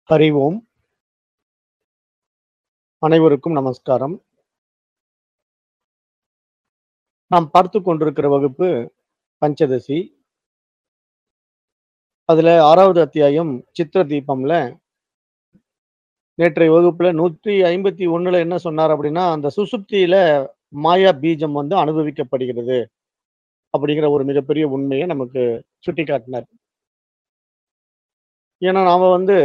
ஹரி ஓம் அனைவருக்கும் நமஸ்காரம் நாம் பார்த்து கொண்டிருக்கிற வகுப்பு பஞ்சதசி அதுல ஆறாவது அத்தியாயம் சித்திர தீபம்ல நேற்றைய வகுப்புல நூற்றி ஐம்பத்தி ஒண்ணுல என்ன சொன்னார் அப்படின்னா அந்த சுசுப்தியில மாயா பீஜம் வந்து அனுபவிக்கப்படுகிறது அப்படிங்கிற ஒரு மிகப்பெரிய உண்மையை நமக்கு சுட்டி காட்டினார் ஏன்னா நாம வந்து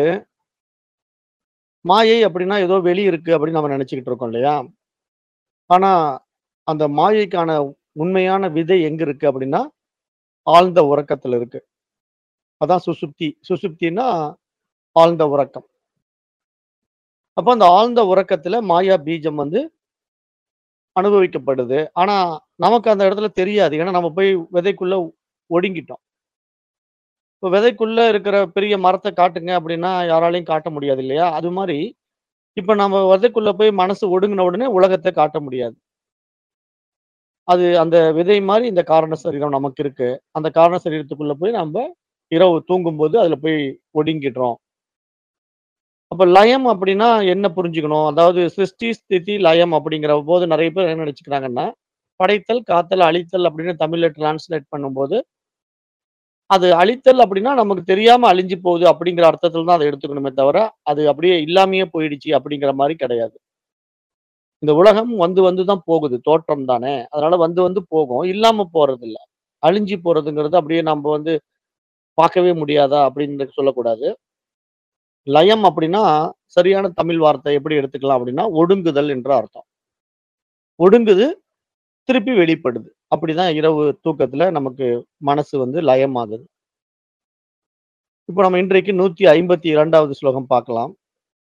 மாயை அப்படின்னா ஏதோ வெளி இருக்கு அப்படின்னு நம்ம நினைச்சுக்கிட்டு இருக்கோம் இல்லையா ஆனா அந்த மாயைக்கான உண்மையான விதை எங்க இருக்கு அப்படின்னா ஆழ்ந்த உறக்கத்துல இருக்கு அதான் சுசுப்தி சுசுப்தின்னா ஆழ்ந்த உறக்கம் அப்போ அந்த ஆழ்ந்த உறக்கத்துல மாயா பீஜம் வந்து அனுபவிக்கப்படுது ஆனா நமக்கு அந்த இடத்துல தெரியாது ஏன்னா நம்ம போய் விதைக்குள்ள ஒடுங்கிட்டோம் இப்போ விதைக்குள்ள இருக்கிற பெரிய மரத்தை காட்டுங்க அப்படின்னா யாராலையும் காட்ட முடியாது இல்லையா அது மாதிரி இப்ப நம்ம விதைக்குள்ள போய் மனசு ஒடுங்கின உடனே உலகத்தை காட்ட முடியாது அது அந்த விதை மாதிரி இந்த காரண சரீரம் நமக்கு இருக்கு அந்த காரண சரீரத்துக்குள்ள போய் நம்ம இரவு தூங்கும்போது அதுல போய் ஒடுங்கிடுறோம் அப்ப லயம் அப்படின்னா என்ன புரிஞ்சுக்கணும் அதாவது சிருஷ்டி ஸ்திதி லயம் அப்படிங்கிற போது நிறைய பேர் என்ன நினைச்சுக்கிறாங்கன்னா படைத்தல் காத்தல் அழித்தல் அப்படின்னு தமிழ்ல டிரான்ஸ்லேட் பண்ணும்போது அது அழித்தல் அப்படின்னா நமக்கு தெரியாம அழிஞ்சு போகுது அப்படிங்கிற அர்த்தத்துல தான் அதை எடுத்துக்கணுமே தவிர அது அப்படியே இல்லாமையே போயிடுச்சு அப்படிங்கிற மாதிரி கிடையாது இந்த உலகம் வந்து வந்து தான் போகுது தோற்றம் தானே அதனால வந்து வந்து போகும் இல்லாம போறது இல்ல அழிஞ்சு போறதுங்கிறது அப்படியே நம்ம வந்து பார்க்கவே முடியாதா அப்படின்னு சொல்லக்கூடாது லயம் அப்படின்னா சரியான தமிழ் வார்த்தை எப்படி எடுத்துக்கலாம் அப்படின்னா ஒடுங்குதல் என்ற அர்த்தம் ஒடுங்குது திருப்பி வெளிப்படுது அப்படிதான் இரவு தூக்கத்துல நமக்கு மனசு வந்து லயம் ஆகுது இப்போ நம்ம இன்றைக்கு நூத்தி ஐம்பத்தி இரண்டாவது ஸ்லோகம் பார்க்கலாம்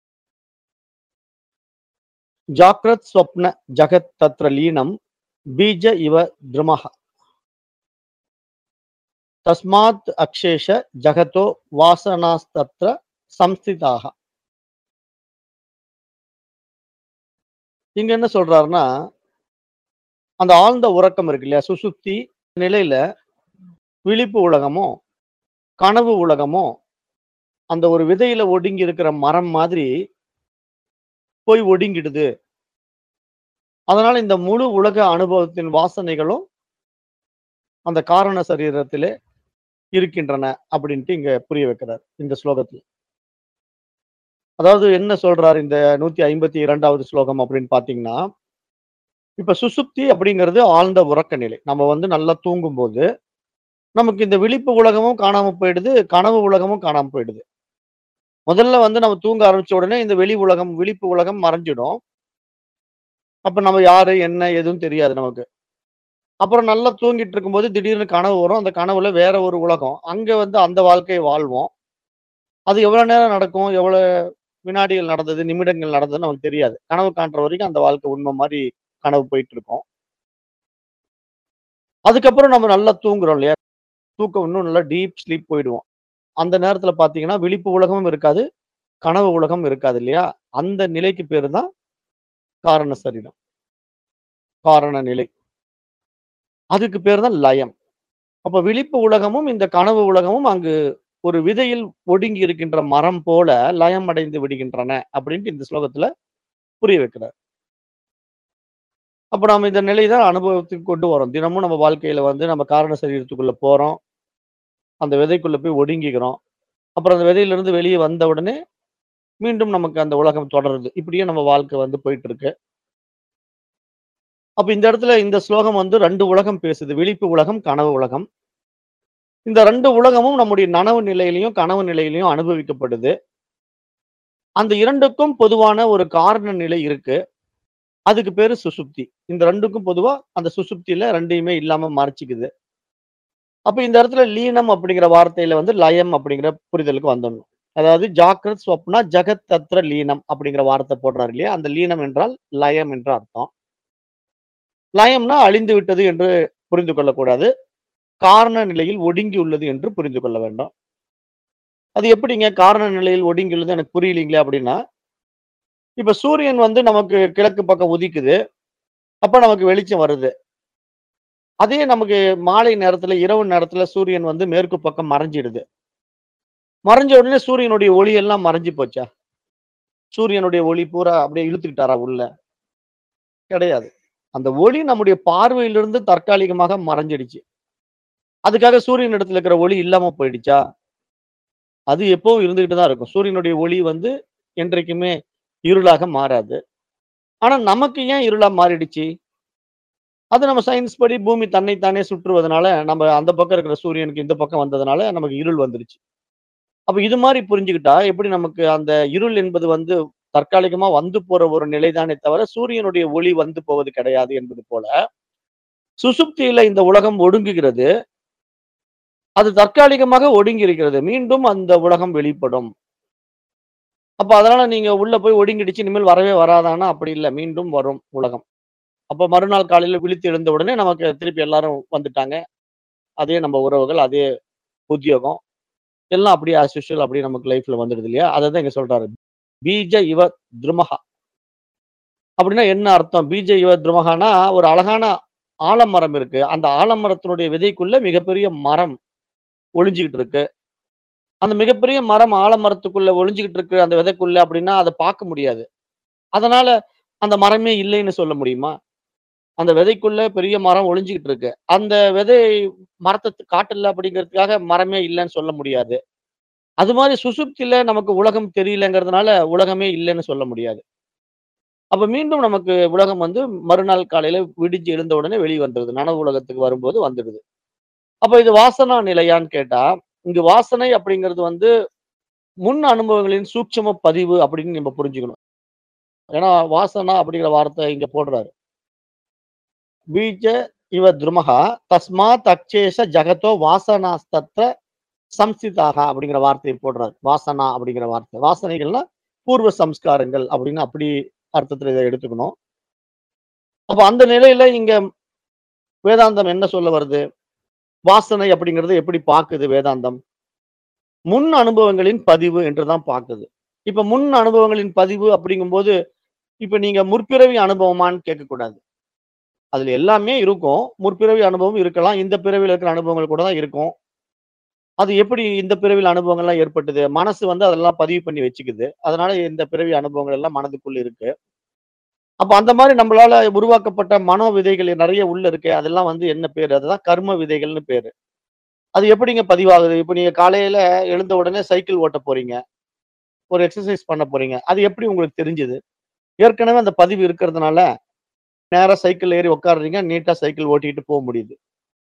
ஜாக்ரத் ஸ்வப்ன ஜகத் தத்ர லீனம் பீஜ இவ திருமஹ தஸ்மாத் அக்ஷேஷ ஜகதோ வாசனாஸ்தத்ர சம்ஸ்திதாக இங்க என்ன சொல்றாருன்னா அந்த ஆழ்ந்த உறக்கம் இருக்கு இல்லையா சுசுப்தி நிலையில விழிப்பு உலகமும் கனவு உலகமும் அந்த ஒரு விதையில ஒடுங்கி இருக்கிற மரம் மாதிரி போய் ஒடுங்கிடுது அதனால இந்த முழு உலக அனுபவத்தின் வாசனைகளும் அந்த காரண சரீரத்திலே இருக்கின்றன அப்படின்ட்டு இங்க புரிய வைக்கிறார் இந்த ஸ்லோகத்துல அதாவது என்ன சொல்றாரு இந்த நூத்தி ஐம்பத்தி இரண்டாவது ஸ்லோகம் அப்படின்னு பாத்தீங்கன்னா இப்ப சுசுப்தி அப்படிங்கிறது ஆழ்ந்த உறக்க நிலை நம்ம வந்து நல்லா தூங்கும்போது நமக்கு இந்த விழிப்பு உலகமும் காணாம போயிடுது கனவு உலகமும் காணாம போயிடுது முதல்ல வந்து நம்ம தூங்க ஆரம்பிச்ச உடனே இந்த வெளி உலகம் விழிப்பு உலகம் மறைஞ்சிடும் அப்ப நம்ம யாரு என்ன எதுவும் தெரியாது நமக்கு அப்புறம் நல்லா தூங்கிட்டு இருக்கும்போது திடீர்னு கனவு வரும் அந்த கனவுல வேற ஒரு உலகம் அங்க வந்து அந்த வாழ்க்கையை வாழ்வோம் அது எவ்வளவு நேரம் நடக்கும் எவ்வளவு வினாடிகள் நடந்தது நிமிடங்கள் நடந்ததுன்னு நமக்கு தெரியாது கனவு காண்ற வரைக்கும் அந்த வாழ்க்கை உண்மை மாதிரி கனவு போயிட்டு இருக்கோம் அதுக்கப்புறம் நம்ம நல்லா தூங்குறோம் இல்லையா தூக்கம் இன்னும் நல்லா டீப் ஸ்லீப் போயிடுவோம் அந்த நேரத்துல பாத்தீங்கன்னா விழிப்பு உலகமும் இருக்காது கனவு உலகம் இருக்காது இல்லையா அந்த நிலைக்கு பேரு தான் காரண சரீரம் காரண நிலை அதுக்கு பேர் தான் லயம் அப்ப விழிப்பு உலகமும் இந்த கனவு உலகமும் அங்கு ஒரு விதையில் ஒடுங்கி இருக்கின்ற மரம் போல லயம் அடைந்து விடுகின்றன அப்படின்ட்டு இந்த ஸ்லோகத்துல புரிய வைக்கிறார் அப்ப நம்ம இந்த நிலை தான் அனுபவத்துக்கு கொண்டு வரோம் தினமும் நம்ம வாழ்க்கையில வந்து நம்ம காரண சரீரத்துக்குள்ள போறோம் அந்த விதைக்குள்ள போய் ஒடுங்கிக்கிறோம் அப்புறம் அந்த விதையில இருந்து வெளியே வந்த உடனே மீண்டும் நமக்கு அந்த உலகம் தொடருது இப்படியே நம்ம வாழ்க்கை வந்து போயிட்டு இருக்கு அப்ப இந்த இடத்துல இந்த ஸ்லோகம் வந்து ரெண்டு உலகம் பேசுது விழிப்பு உலகம் கனவு உலகம் இந்த ரெண்டு உலகமும் நம்முடைய நனவு நிலையிலையும் கனவு நிலையிலையும் அனுபவிக்கப்படுது அந்த இரண்டுக்கும் பொதுவான ஒரு காரண நிலை இருக்கு அதுக்கு பேரு சுசுப்தி இந்த ரெண்டுக்கும் பொதுவா அந்த சுசுப்தியில ரெண்டையுமே இல்லாம மறைச்சிக்குது அப்ப இந்த இடத்துல லீனம் அப்படிங்கிற வார்த்தையில வந்து லயம் அப்படிங்கிற புரிதலுக்கு வந்துடணும் அதாவது ஜாக்கிரத் ஸ்வப்னா ஜகத் தத்ர லீனம் அப்படிங்கிற வார்த்தை போடுறாரு இல்லையா அந்த லீனம் என்றால் லயம் என்ற அர்த்தம் லயம்னா அழிந்து விட்டது என்று புரிந்து கொள்ளக்கூடாது காரண நிலையில் ஒடுங்கி உள்ளது என்று புரிந்து கொள்ள வேண்டும் அது எப்படிங்க காரண நிலையில் ஒடுங்கி உள்ளது எனக்கு புரியலீங்களே அப்படின்னா இப்ப சூரியன் வந்து நமக்கு கிழக்கு பக்கம் உதிக்குது அப்ப நமக்கு வெளிச்சம் வருது அதே நமக்கு மாலை நேரத்துல இரவு நேரத்துல சூரியன் வந்து மேற்கு பக்கம் மறைஞ்சிடுது மறைஞ்ச உடனே சூரியனுடைய ஒளி எல்லாம் மறைஞ்சு போச்சா? சூரியனுடைய ஒளி பூரா அப்படியே இழுத்துக்கிட்டாரா உள்ள? கிடையாது. அந்த ஒளி நம்முடைய பார்வையிலிருந்து தற்காலிகமாக மறைஞ்சிடுச்சு. அதுக்காக சூரியன் இடத்துல இருக்கிற ஒளி இல்லாம போயிடுச்சா? அது எப்பவும் இருந்துகிட்டு தான் இருக்கும். சூரியனுடைய ஒளி வந்து என்றைக்குமே இருளாக மாறாது. ஆனா நமக்கு ஏன் இருளா மாறிடுச்சு? அது நம்ம சயின்ஸ் படி பூமி தன்னை தானே சுற்றுவதனால, நம்ம அந்த பக்கம் இருக்கிற சூரியனுக்கு இந்த பக்கம் வந்ததுனால நமக்கு இருள் வந்துருச்சு. அப்ப இது மாரி புரிஞ்சுக்கிட்டா, எப்படி நமக்கு அந்த இருள் என்பது வந்து தற்காலிகமா வந்து போற ஒரு நிலைதானே தவிர, சூரியனுடைய ஒளி வந்து போவது கிடையாது என்பது போல, சுசுப்தியில இந்த உலகம் ஒடுங்குகிறது. அது தற்காலிகமாக ஒடுங்கி இருக்கிறது. மீண்டும் அந்த உலகம் வெளிப்படும். அப்ப அதனால நீங்க உள்ள போய் ஒடுங்கிடுச்சு, இனிமேல் வரவே வராதான்னா, அப்படி இல்ல. மீண்டும் வரும் உலகம். அப்ப மறுநாள் காலையில விழித்து எழுந்த உடனே நமக்கு திருப்பி எல்லாரும் வந்துட்டாங்க. அதே நம்ம உறவுகள், அதே உத்தியோகம். எல்லாம் அப்படியே ஆஸ் யூசுவல் அப்படியே நமக்கு லைஃப்ல வந்துடுது இல்லையா? அததான் இங்க சொல்றாரு. பீஜ இவ த்ருமஹா. அப்படின்னா என்ன அர்த்தம்? பீஜ இவ த்ருமஹான்னா, ஒரு அழகான ஆலமரம் இருக்கு. அந்த ஆலமரத்தினுடைய விதைக்குள்ள மிகப்பெரிய மரம் ஒளிஞ்சுகிட்டு இருக்கு. அந்த மிகப்பெரிய மரம் ஆலமரத்துக்குள்ள ஒளிஞ்சுகிட்டு இருக்கு அந்த விதைக்குள்ள அப்படின்னா, அத பார்க்க முடியாது. அதனால அந்த மரமே இல்லைன்னு சொல்ல முடியுமா? அந்த விதைக்குள்ள பெரிய மரம் ஒளிஞ்சுகிட்டு இருக்கு. அந்த விதை மரத்த காட்டல அப்படிங்கிறதுக்காக மரமே இல்லன்னு சொல்ல முடியாது. அது மாரி சுசுப்தியில நமக்கு உலகம் தெரியலங்கிறதுனால, உலகமே இல்லன்னு சொல்ல முடியாது. அப்ப மீண்டும் நமக்கு உலகம் வந்து மறுநாள் காலையில விடிஞ்சு எழுந்த உடனே வெளிய வந்துருது. நனவு உலகத்துக்கு வரும்போது வந்துடுது. அப்ப இது வாசனா நிலையான்னு கேட்டா, இங்கு வாசனை அப்படிங்கிறது வந்து முன் அனுபவங்களின் சூட்சும பதிவு அப்படின்னு நம்ம புரிஞ்சுக்கணும். ஏன்னா, வாசனா அப்படிங்கிற வார்த்தை இங்க போடுறாரு. பீஜ இவ த்ருமஹா தஸ்மாத் அக்ஷேஷ ஜகத்தோ வாசனாஸ்தத்ர சம்ஸ்திதாக அப்படிங்கிற வார்த்தையை போடுறாரு. வாசனா அப்படிங்கிற வார்த்தை. வாசனைகள்னா பூர்வ சம்ஸ்காரங்கள் அப்படின்னு அப்படி அர்த்தத்துல இத எடுத்துக்கணும். அப்ப அந்த நிலையில இங்க வேதாந்தம் என்ன சொல்ல வருது? வாசனை அப்படிங்கிறது எப்படி பாக்குது வேதாந்தம்? முன் அனுபவங்களின் பதிவு என்று தான் பாக்குது. இப்ப முன் அனுபவங்களின் பதிவு அப்படிங்கும்போது, இப்ப நீங்க முற்பிறவி அனுபவமான்னு கேட்கக்கூடாது. அதுல எல்லாமே இருக்கும். முற்பிறவி அனுபவம் இருக்கலாம். இந்த பிறவியில இருக்கிற அனுபவங்கள் கூட தான் இருக்கும். அது எப்படி இந்த பிறவியில அனுபவங்கள்லாம் ஏற்பட்டது? மனசு வந்து அதெல்லாம் பதிவு பண்ணி வச்சுக்குது. அதனால இந்த பிறவி அனுபவங்கள் எல்லாம் மனதுக்குள்ள இருக்கு. அப்ப அந்த மாரி நம்மளால உருவாக்கப்பட்ட மனோ விதைகள் நெறைய உள்ள இருக்கே, அதெல்லாம் வந்து என்ன பேரு? அதுதான் கர்ம விதைகள்னு பேரு. அது எப்படிங்க பதிவாகுது? இப்ப நீங்க காலையில எழுந்த உடனே சைக்கிள் ஓட்ட போறீங்க. ஒரு எக்சர்சைஸ் பண்ண போறீங்க. அது எப்படி உங்களுக்கு தெரிஞ்சது? ஏற்கனவே அந்த பதிவு இருக்கிறதுனால, நேரா சைக்கிள் ஏறி உட்கார்றீங்க. நீட்டா சைக்கிள் ஓட்டிட்டு போ முடியுது.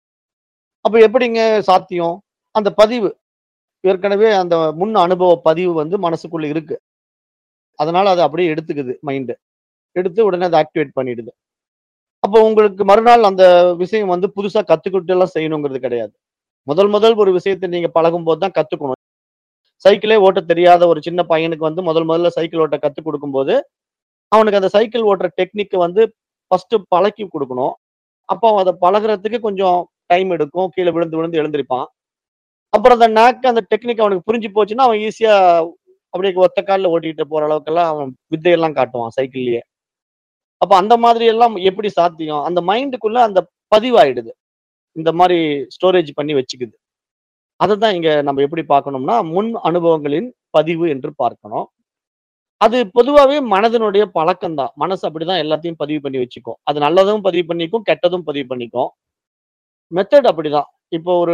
அப்ப எப்படிங்க சாத்தியம்? அந்த பதிவு. ஏற்கனவே அந்த முன் அனுபவ பதிவு வந்து மனசுக்குள்ள இருக்கு. அதனால அத அப்படியே எடுத்துக்குது மைண்ட். எடுத்து உடனே அத ஆக்டிவேட் பண்ணிடுது. அப்போ உங்களுக்கு மறுநாள் அந்த விஷயம் வந்து புதுசா கத்துக்கிட்டு எல்லாம் செய்யணுங்கிறது கிடையாது. முதல் முதல் ஒரு விஷயத்த நீங்க பழகும்போது தான் கத்துக்கணும். சைக்கிளே ஓட்டத் தெரியாத ஒரு சின்ன பையனுக்கு வந்து முதல் முதல்ல சைக்கிள் ஓட்ட கத்துக் குடுக்கும்போது, அவனுக்கு அந்த சைக்கிள் ஓட்டுற டெக்னிக்க வந்து ஃபர்ஸ்ட்டு பழக்கி குடுக்கணும். அப்போ அத பழகுறதுக்கு கொஞ்சம் டைம் எடுக்கும். கீழ விழுந்து விழுந்து எழுந்திரிப்பான். அப்புறம் அந்த நாக் அந்த டெக்னிக் அவனுக்கு புரிஞ்சு போச்சுன்னா, அவன் ஈஸியா அப்படியே ஒத்த கால்ல ஓட்டிட்டு போற அளவுக்கெல்லாம் அவன் வித்தையெல்லாம் காட்டுவான் சைக்கிள்லயே. அப்ப அந்த மாதிரி எல்லாம் எப்படி சாத்தியம்? அந்த மைண்டுக்குள்ள அந்த பதிவாயிடுது. இந்த மாரி ஸ்டோரேஜ் பண்ணி வச்சுக்குது. அததான் இங்க நம்ம எப்படி பார்க்கணும்னா, முன் அனுபவங்களின் பதிவு என்று பார்க்கணும். அது பொதுவாவே மனதினுடைய பழக்கம் தான். மனசு அப்படிதான் எல்லாத்தையும் பதிவு பண்ணி வச்சுக்கும். அது நல்லதும் பதிவு பண்ணிக்கும், கெட்டதும் பதிவு பண்ணிக்கும். மெத்தட் அப்படிதான். இப்போ ஒரு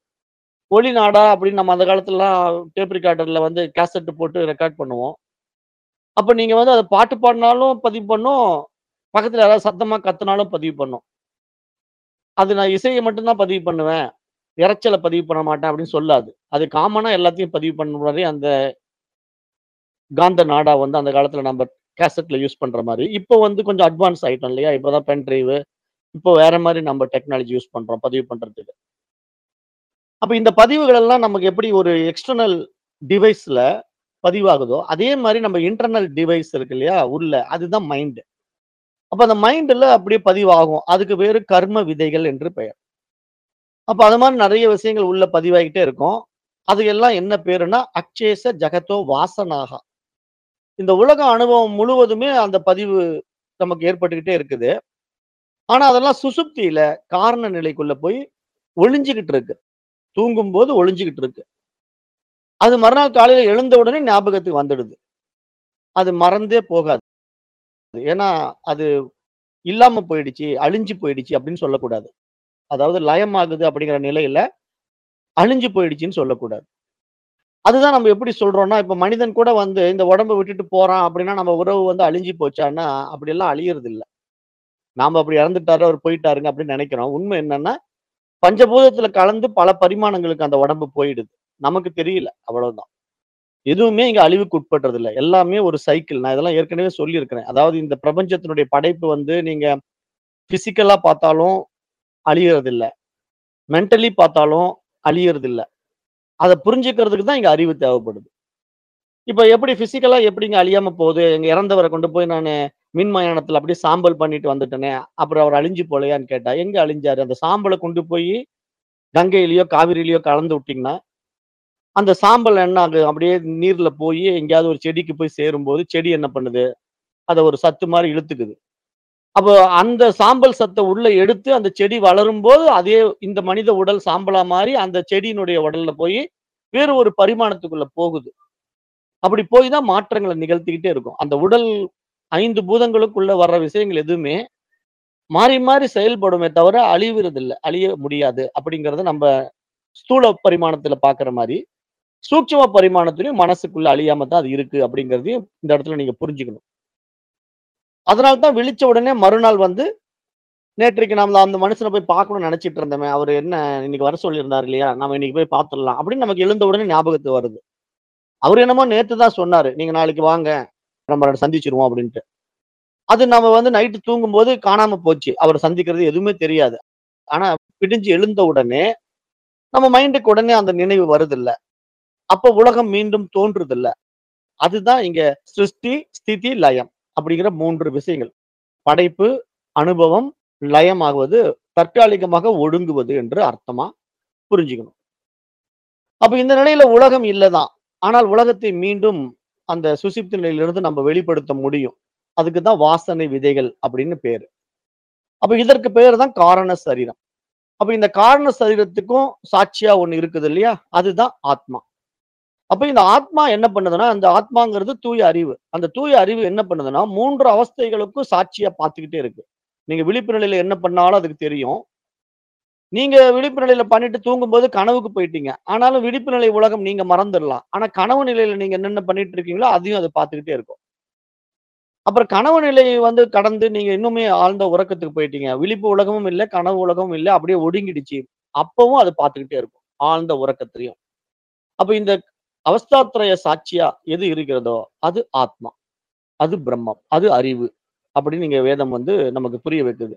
ஒலி நாடா அப்படின்னு நம்ம அந்த காலத்துலலாம் டேப் ரெக்கார்டர்ல வந்து கேசெட் போட்டு ரெக்கார்ட் பண்ணுவோம். அப்ப நீங்க வந்து அத பாட்டு பாடுனாலும் பதிவு பண்ணும். பக்கத்துல யாராவது சத்தமா கத்துனாலும் பதிவு பண்ணும். அது நான் இசைய மட்டும் தான் பதிவு பண்ணுவேன். இரைச்சல பதிவு பண்ண மாட்டேன் அப்படின்னு சொல்லாது. அது காமனா எல்லாத்தையும் பதிவு பண்ண மாரி அந்த காந்த நாடா வந்து அந்த காலத்துல நம்ம கேசெட்ல யூஸ் பண்ற மாரி. இப்போ வந்து கொஞ்சம் அட்வான்ஸ் ஆயிட்டோம் இல்லையா? இப்போ தான் பென் டிரைவ். இப்போ வேற மாரி நம்ம டெக்னாலஜி யூஸ் பண்றோம் பதிவு பண்றதுக்கு. அப்ப இந்த பதிவுகள் எல்லாம் நமக்கு எப்படி ஒரு எக்ஸ்டர்னல் டிவைஸ்ல பதிவாகுதோ, அதே மாரி நம்ம இன்டர்னல் டிவைஸ் இருக்கு இல்லையா? உள்ள அதுதான் மைண்ட். அப்ப அந்த மைண்ட்ல அப்படியே பதிவாகும். அதுக்கு பேரு கர்ம விதைகள் என்று பெயர். அப்ப அது மாரி நெறைய விஷயங்கள் உள்ள பதிவாகிட்டே இருக்கும். அது எல்லாம் என்ன பேருன்னா, அக்ஷேஷ ஜகத்தோ வாசனாகா. இந்த உலக அனுபவம் முழுவதுமே அந்த பதிவு நமக்கு ஏற்பட்டுக்கிட்டே இருக்குது. ஆனா அதெல்லாம் சுசுப்தியில காரண நிலைக்குள்ள போய் ஒளிஞ்சுகிட்டு இருக்கு. தூங்கும்போது ஒளிஞ்சுகிட்டு இருக்கு. அது மறுநாள் காலையில எழுந்த உடனே ஞாபகத்துக்கு வந்துடுது. அது மறந்தே போகாது. ஏன்னா, அது இல்லாம போயிடுச்சு, அழிஞ்சு போயிடுச்சு அப்படின்னு சொல்லக்கூடாது. அதாவது லயமாகுது அப்படிங்கிற நிலையில, அழிஞ்சு போயிடுச்சுன்னு சொல்லக்கூடாது. அதுதான் நம்ம எப்படி சொல்றோம்னா, இப்ப மனிதன் கூட வந்து இந்த உடம்ப விட்டுட்டு போறான் அப்படின்னா, நம்ம உறவு வந்து அழிஞ்சு போச்சான்னா, அப்படியெல்லாம் அழியறது இல்ல. நாம அப்படி இறந்துட்டாரு, அவர் போயிட்டாருங்க அப்படின்னு நெனைக்கிறோம். உண்மை என்னன்னா, பஞ்சபூதத்துல கலந்து பல பரிமாணங்களுக்கு அந்த உடம்பு போயிடுது. நமக்கு தெரியல. அவ்வளவுதான். எதுவுமே இங்க அழிவுக்கு உட்பட்டது இல்ல. எல்லாமே ஒரு சைக்கிள். நான் இதெல்லாம் ஏற்கனவே சொல்லியிருக்கிறேன். அதாவது இந்த பிரபஞ்சத்தினுடைய படைப்பு வந்து நீங்க பிசிக்கலா பார்த்தாலும் அழியறது இல்ல. மென்டலி பார்த்தாலும் அழியறது இல்ல. அத புரிஞ்சுக்கிறதுக்கு தான் இங்க அறிவு தேவைப்படுது. இப்ப எப்படி பிசிக்கலா எப்படிங்க அழியாம போகுது? எங்க இறந்தவர கொண்டு போய் நானு மின் மயானத்துல அப்படியே சாம்பல் பண்ணிட்டு வந்துட்டேனே, அப்புறம் அவர் அழிஞ்சு போலயான்னு கேட்டா, எங்க அழிஞ்சாரு? அந்த சாம்பல கொண்டு போய் கங்கையிலயோ, காவிரியிலயோ கலந்து விட்டீங்கன்னா, அந்த சாம்பல் என்ன ஆகும்? அப்படியே நீர்ல போயி எங்கேயாவது ஒரு செடிக்கு போய் சேரும்போது, செடி என்ன பண்ணுது? அத ஒரு சத்து மாரி இழுத்துக்குது. அப்போ அந்த சாம்பல் சத்த உள்ள எடுத்து அந்த செடி வளரும்போது, அதே இந்த மனித உடல் சாம்பலா மாறி அந்த செடியினுடைய உடல்ல போயி, வேறு ஒரு பரிமாணத்துக்குள்ள போகுது. அப்படி போய் தான் மாற்றங்கள நிகழ்த்திக்கிட்டே இருக்கும். அந்த உடல் 5 பூதங்களுக்குள்ள வர்ற விஷயங்கள் எதுவுமே, மாறி மாறி செயல்படுமே தவிர அழிவுறதில்ல. அழிய முடியாது. அப்படிங்கிறத நம்ப ஸ்தூல பரிமாணத்துல பார்க்கிற மாரி, சூட்சும பரிமாணத்திலயும் மனசுக்குள்ள அழியாம தான் அது இருக்கு அப்படிங்கிறதையும் இந்த இடத்துல நீங்க புரிஞ்சுக்கணும். அதனால தான் விழிச்ச உடனே மறுநாள் வந்து, நேற்றைக்கு நாம அந்த மனுஷன போய் பார்க்கணும்னு நெனச்சிட்டு இருந்தோமே, அவரு என்ன இன்னைக்கு வர சொல்லியிருந்தாரு இல்லையா? நாம இன்னைக்கு போய் பார்த்துடலாம். அப்படின்னு நமக்கு எழுந்த உடனே ஞாபகத்துக்கு வருது. அவரு என்னமோ நேத்து தான் சொன்னாரு. நீங்க நாளைக்கு வாங்க. நம்ம சந்திச்சிருவோம் அப்படின்ட்டு. அது நம்ம வந்து நைட்டு தூங்கும்போது காணாம போச்சு. அவர சந்திக்கிறது எதுவுமே தெரியாது. ஆனா விடிஞ்சு எழுந்த உடனே, நம்ம மைண்டுக்கு உடனே அந்த நினைவு வருதுல்ல. அப்ப உலகம் மீண்டும் தோன்றுதுல்ல. அதுதான் இங்க சிருஷ்டி, ஸ்திதி, லயம் அப்படிங்கிற 3 விஷயங்கள். படைப்பு, அனுபவம், லயமாகுவது, தற்காலிகமாக ஒடுங்குவது என்று அர்த்தமா புரிஞ்சுக்கணும். அப்ப இந்த நிலையில உலகம் இல்ல தான். ஆனால் உலகத்தை மீண்டும் அந்த சுஷுப்தி நிலையிலிருந்து நம்ம வெளிப்படுத்த முடியும். அதுக்கு தான் வாசனை விதைகள் அப்படின்னு பேரு. அப்ப இதற்கு பேரு தான் காரண சரீரம். அப்ப இந்த காரண சரீரத்துக்கும் சாட்சியா ஒண்ணு இருக்குது இல்லையா? அதுதான் ஆத்மா. அப்ப இந்த ஆத்மா என்ன பண்ணுதுன்னா, அந்த ஆத்மாங்கிறது தூய அறிவு. அந்த தூய அறிவு என்ன பண்ணுதுன்னா, 3 அவஸ்தைகளுக்கும் சாட்சியா பார்த்துக்கிட்டே இருக்கு. நீங்க விழிப்பு நிலையில என்ன பண்ணாலும் அதுக்கு தெரியும். நீங்க விழிப்பு நிலையில பண்ணிட்டு தூங்கும்போது கனவுக்கு போயிட்டீங்க. ஆனாலும் விழிப்பு நிலை உலகம் நீங்க மறந்துடலாம். ஆனா கனவு நிலையில நீங்க என்னென்ன பண்ணிட்டு இருக்கீங்களோ, அதையும் அது பார்த்துக்கிட்டே இருக்கும். அப்புறம் கனவு நிலை வந்து கடந்து நீங்க இன்னுமே ஆழ்ந்த உறக்கத்துக்கு போயிட்டீங்க. விழிப்பு உலகமும் இல்ல, கனவு உலகமும் இல்ல. அப்படியே ஒடுங்கிடுச்சு. அப்பவும் அது பார்த்துக்கிட்டே இருக்கும். ஆழ்ந்த உறக்கத்திலயும். அப்ப இந்த அவஸ்தாத்ரய சாட்சியா எது இருக்கிறதோ, அது ஆத்மா. அது பிரம்மம். அது அறிவு. அப்படின்னு நீங்க வேதம் வந்து நமக்கு புரிய வைக்குது.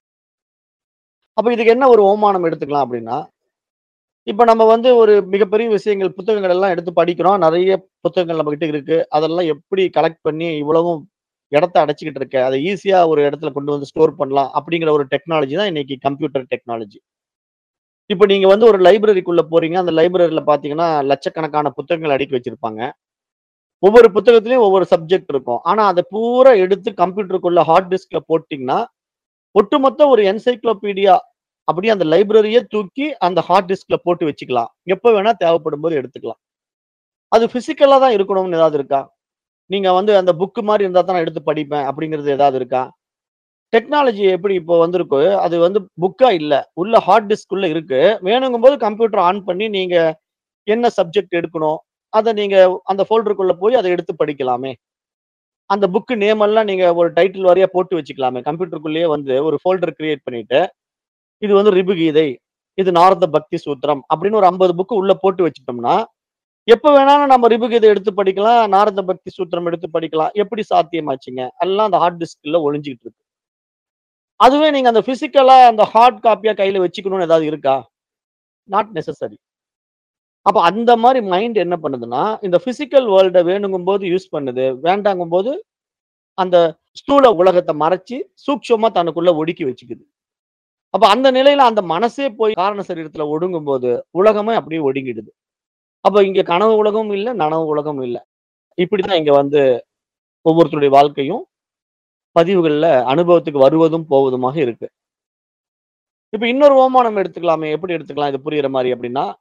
அப்ப இதுக்கு என்ன ஒரு ஓமானம் எடுத்துக்கலாம் அப்படின்னா, இப்ப நம்ம வந்து ஒரு மிகப்பெரிய விஷயங்கள் புத்தகங்கள் எல்லாம் எடுத்து படிக்கிறோம். நெறைய புத்தகங்கள் நம்மகிட்ட இருக்கு. அதெல்லாம் எப்படி கலெக்ட் பண்ணி இவ்வளவும் இடத்த அடைச்சுக்கிட்டு இருக்க. அத ஈஸியா ஒரு இடத்துல கொண்டு வந்து ஸ்டோர் பண்ணலாம். அப்படிங்கிற ஒரு டெக்னாலஜி தான் இன்னைக்கு கம்ப்யூட்டர் டெக்னாலஜி. இப்ப நீங்க வந்து ஒரு லைப்ரரிக்குள்ள போறீங்க. அந்த லைப்ரரில பார்த்தீங்கன்னா, லட்சக்கணக்கான புத்தகங்கள் அடுக்கி வச்சிருப்பாங்க. ஒவ்வொரு புத்தகத்திலயும் ஒவ்வொரு சப்ஜெக்ட் இருக்கும். ஆனா அத பூரா எடுத்து கம்ப்யூட்டருக்குள்ள ஹார்ட் டிஸ்க்ல போட்டீங்கன்னா, ஒட்டுமொத்த ஒரு என்சைக்ளோபீடியா அப்படியே அந்த லைப்ரரியே தூக்கி அந்த ஹார்ட் டிஸ்க்ல போட்டு வச்சுக்கலாம். எப்ப வேணா தேவைப்படும்போது எடுத்துக்கலாம். அது பிசிக்கலா தான் இருக்கணும்னு ஏதாவது இருக்கா? நீங்க வந்து அந்த புக் மாரி இருந்தா தான் நான் எடுத்து படிப்பேன் அப்படிங்கிறது ஏதாவது இருக்கா? டெக்னாலஜி எப்படி இப்போ வந்திருக்கோ, அது வந்து புக்கா இல்ல. உள்ள ஹார்ட் டிஸ்க்குள்ள இருக்கு. வேணுங்கும்போது கம்ப்யூட்டர் ஆன் பண்ணி நீங்க என்ன சப்ஜெக்ட் எடுக்கணும், அத நீங்க அந்த ஃபோல்டருக்குள்ள போய் அத எடுத்து படிக்கலாமே. அந்த புக் நேம் எல்லாம் நீங்க ஒரு டைட்டில் வாரியா போட்டு வச்சுக்கலாமே. கம்ப்யூட்டருக்குள்ளேயே வந்து ஒரு ஃபோல்டர் கிரியேட் பண்ணிட்டு, இது வந்து ரிபுகீதை, இது நாரத பக்தி சூத்திரம் அப்படின்னு ஒரு 50 புக் உள்ள போட்டு வச்சுட்டோம்னா, எப்ப வேணாலும் நம்ம ரிபுகீதை எடுத்து படிக்கலாம். நாரத பக்தி சூத்திரம் எடுத்து படிக்கலாம். எப்படி சாத்தியமாச்சுங்க? எல்லாம் அந்த ஹார்ட் டிஸ்க்ல ஒளிஞ்சுகிட்டு இருக்கு. அதுவே நீங்க அந்த பிசிக்கலா அந்த ஹார்ட் காப்பியா கையில வச்சுக்கணும்னு ஏதாவது இருக்கா? Not necessary. அப்ப அந்த மாரி மைண்ட் என்ன பண்ணுதுன்னா, இந்த பிசிக்கல் வேர்ல்ட வேணுங்கும்போது யூஸ் பண்ணுது. வேண்டாங்கும்போது அந்த ஸ்தூல உலகத்த மறைச்சு, சூட்சுமமா தனக்குள்ள ஒடுக்கி வச்சுக்குது. அப்ப அந்த நிலையில அந்த மனசே போய் காரண சரீரத்துல ஒடுங்கும்போது, உலகமே அப்படியே ஒடுங்கிடுது. அப்ப இங்க கனவு உலகமும் இல்ல, நனவு உலகமும் இல்ல. இப்படித்தான் இங்க வந்து ஒவ்வொருத்தருடைய வாழ்க்கையும் பதிவுகள்ல அனுபவத்துக்கு வருவதும், போவதுமாக இருக்கு. இப்ப இன்னொரு ஓமானம் எடுத்துக்கலாமே. எப்படி எடுத்துக்கலாம் இது புரியிற மாரி அப்படின்னா,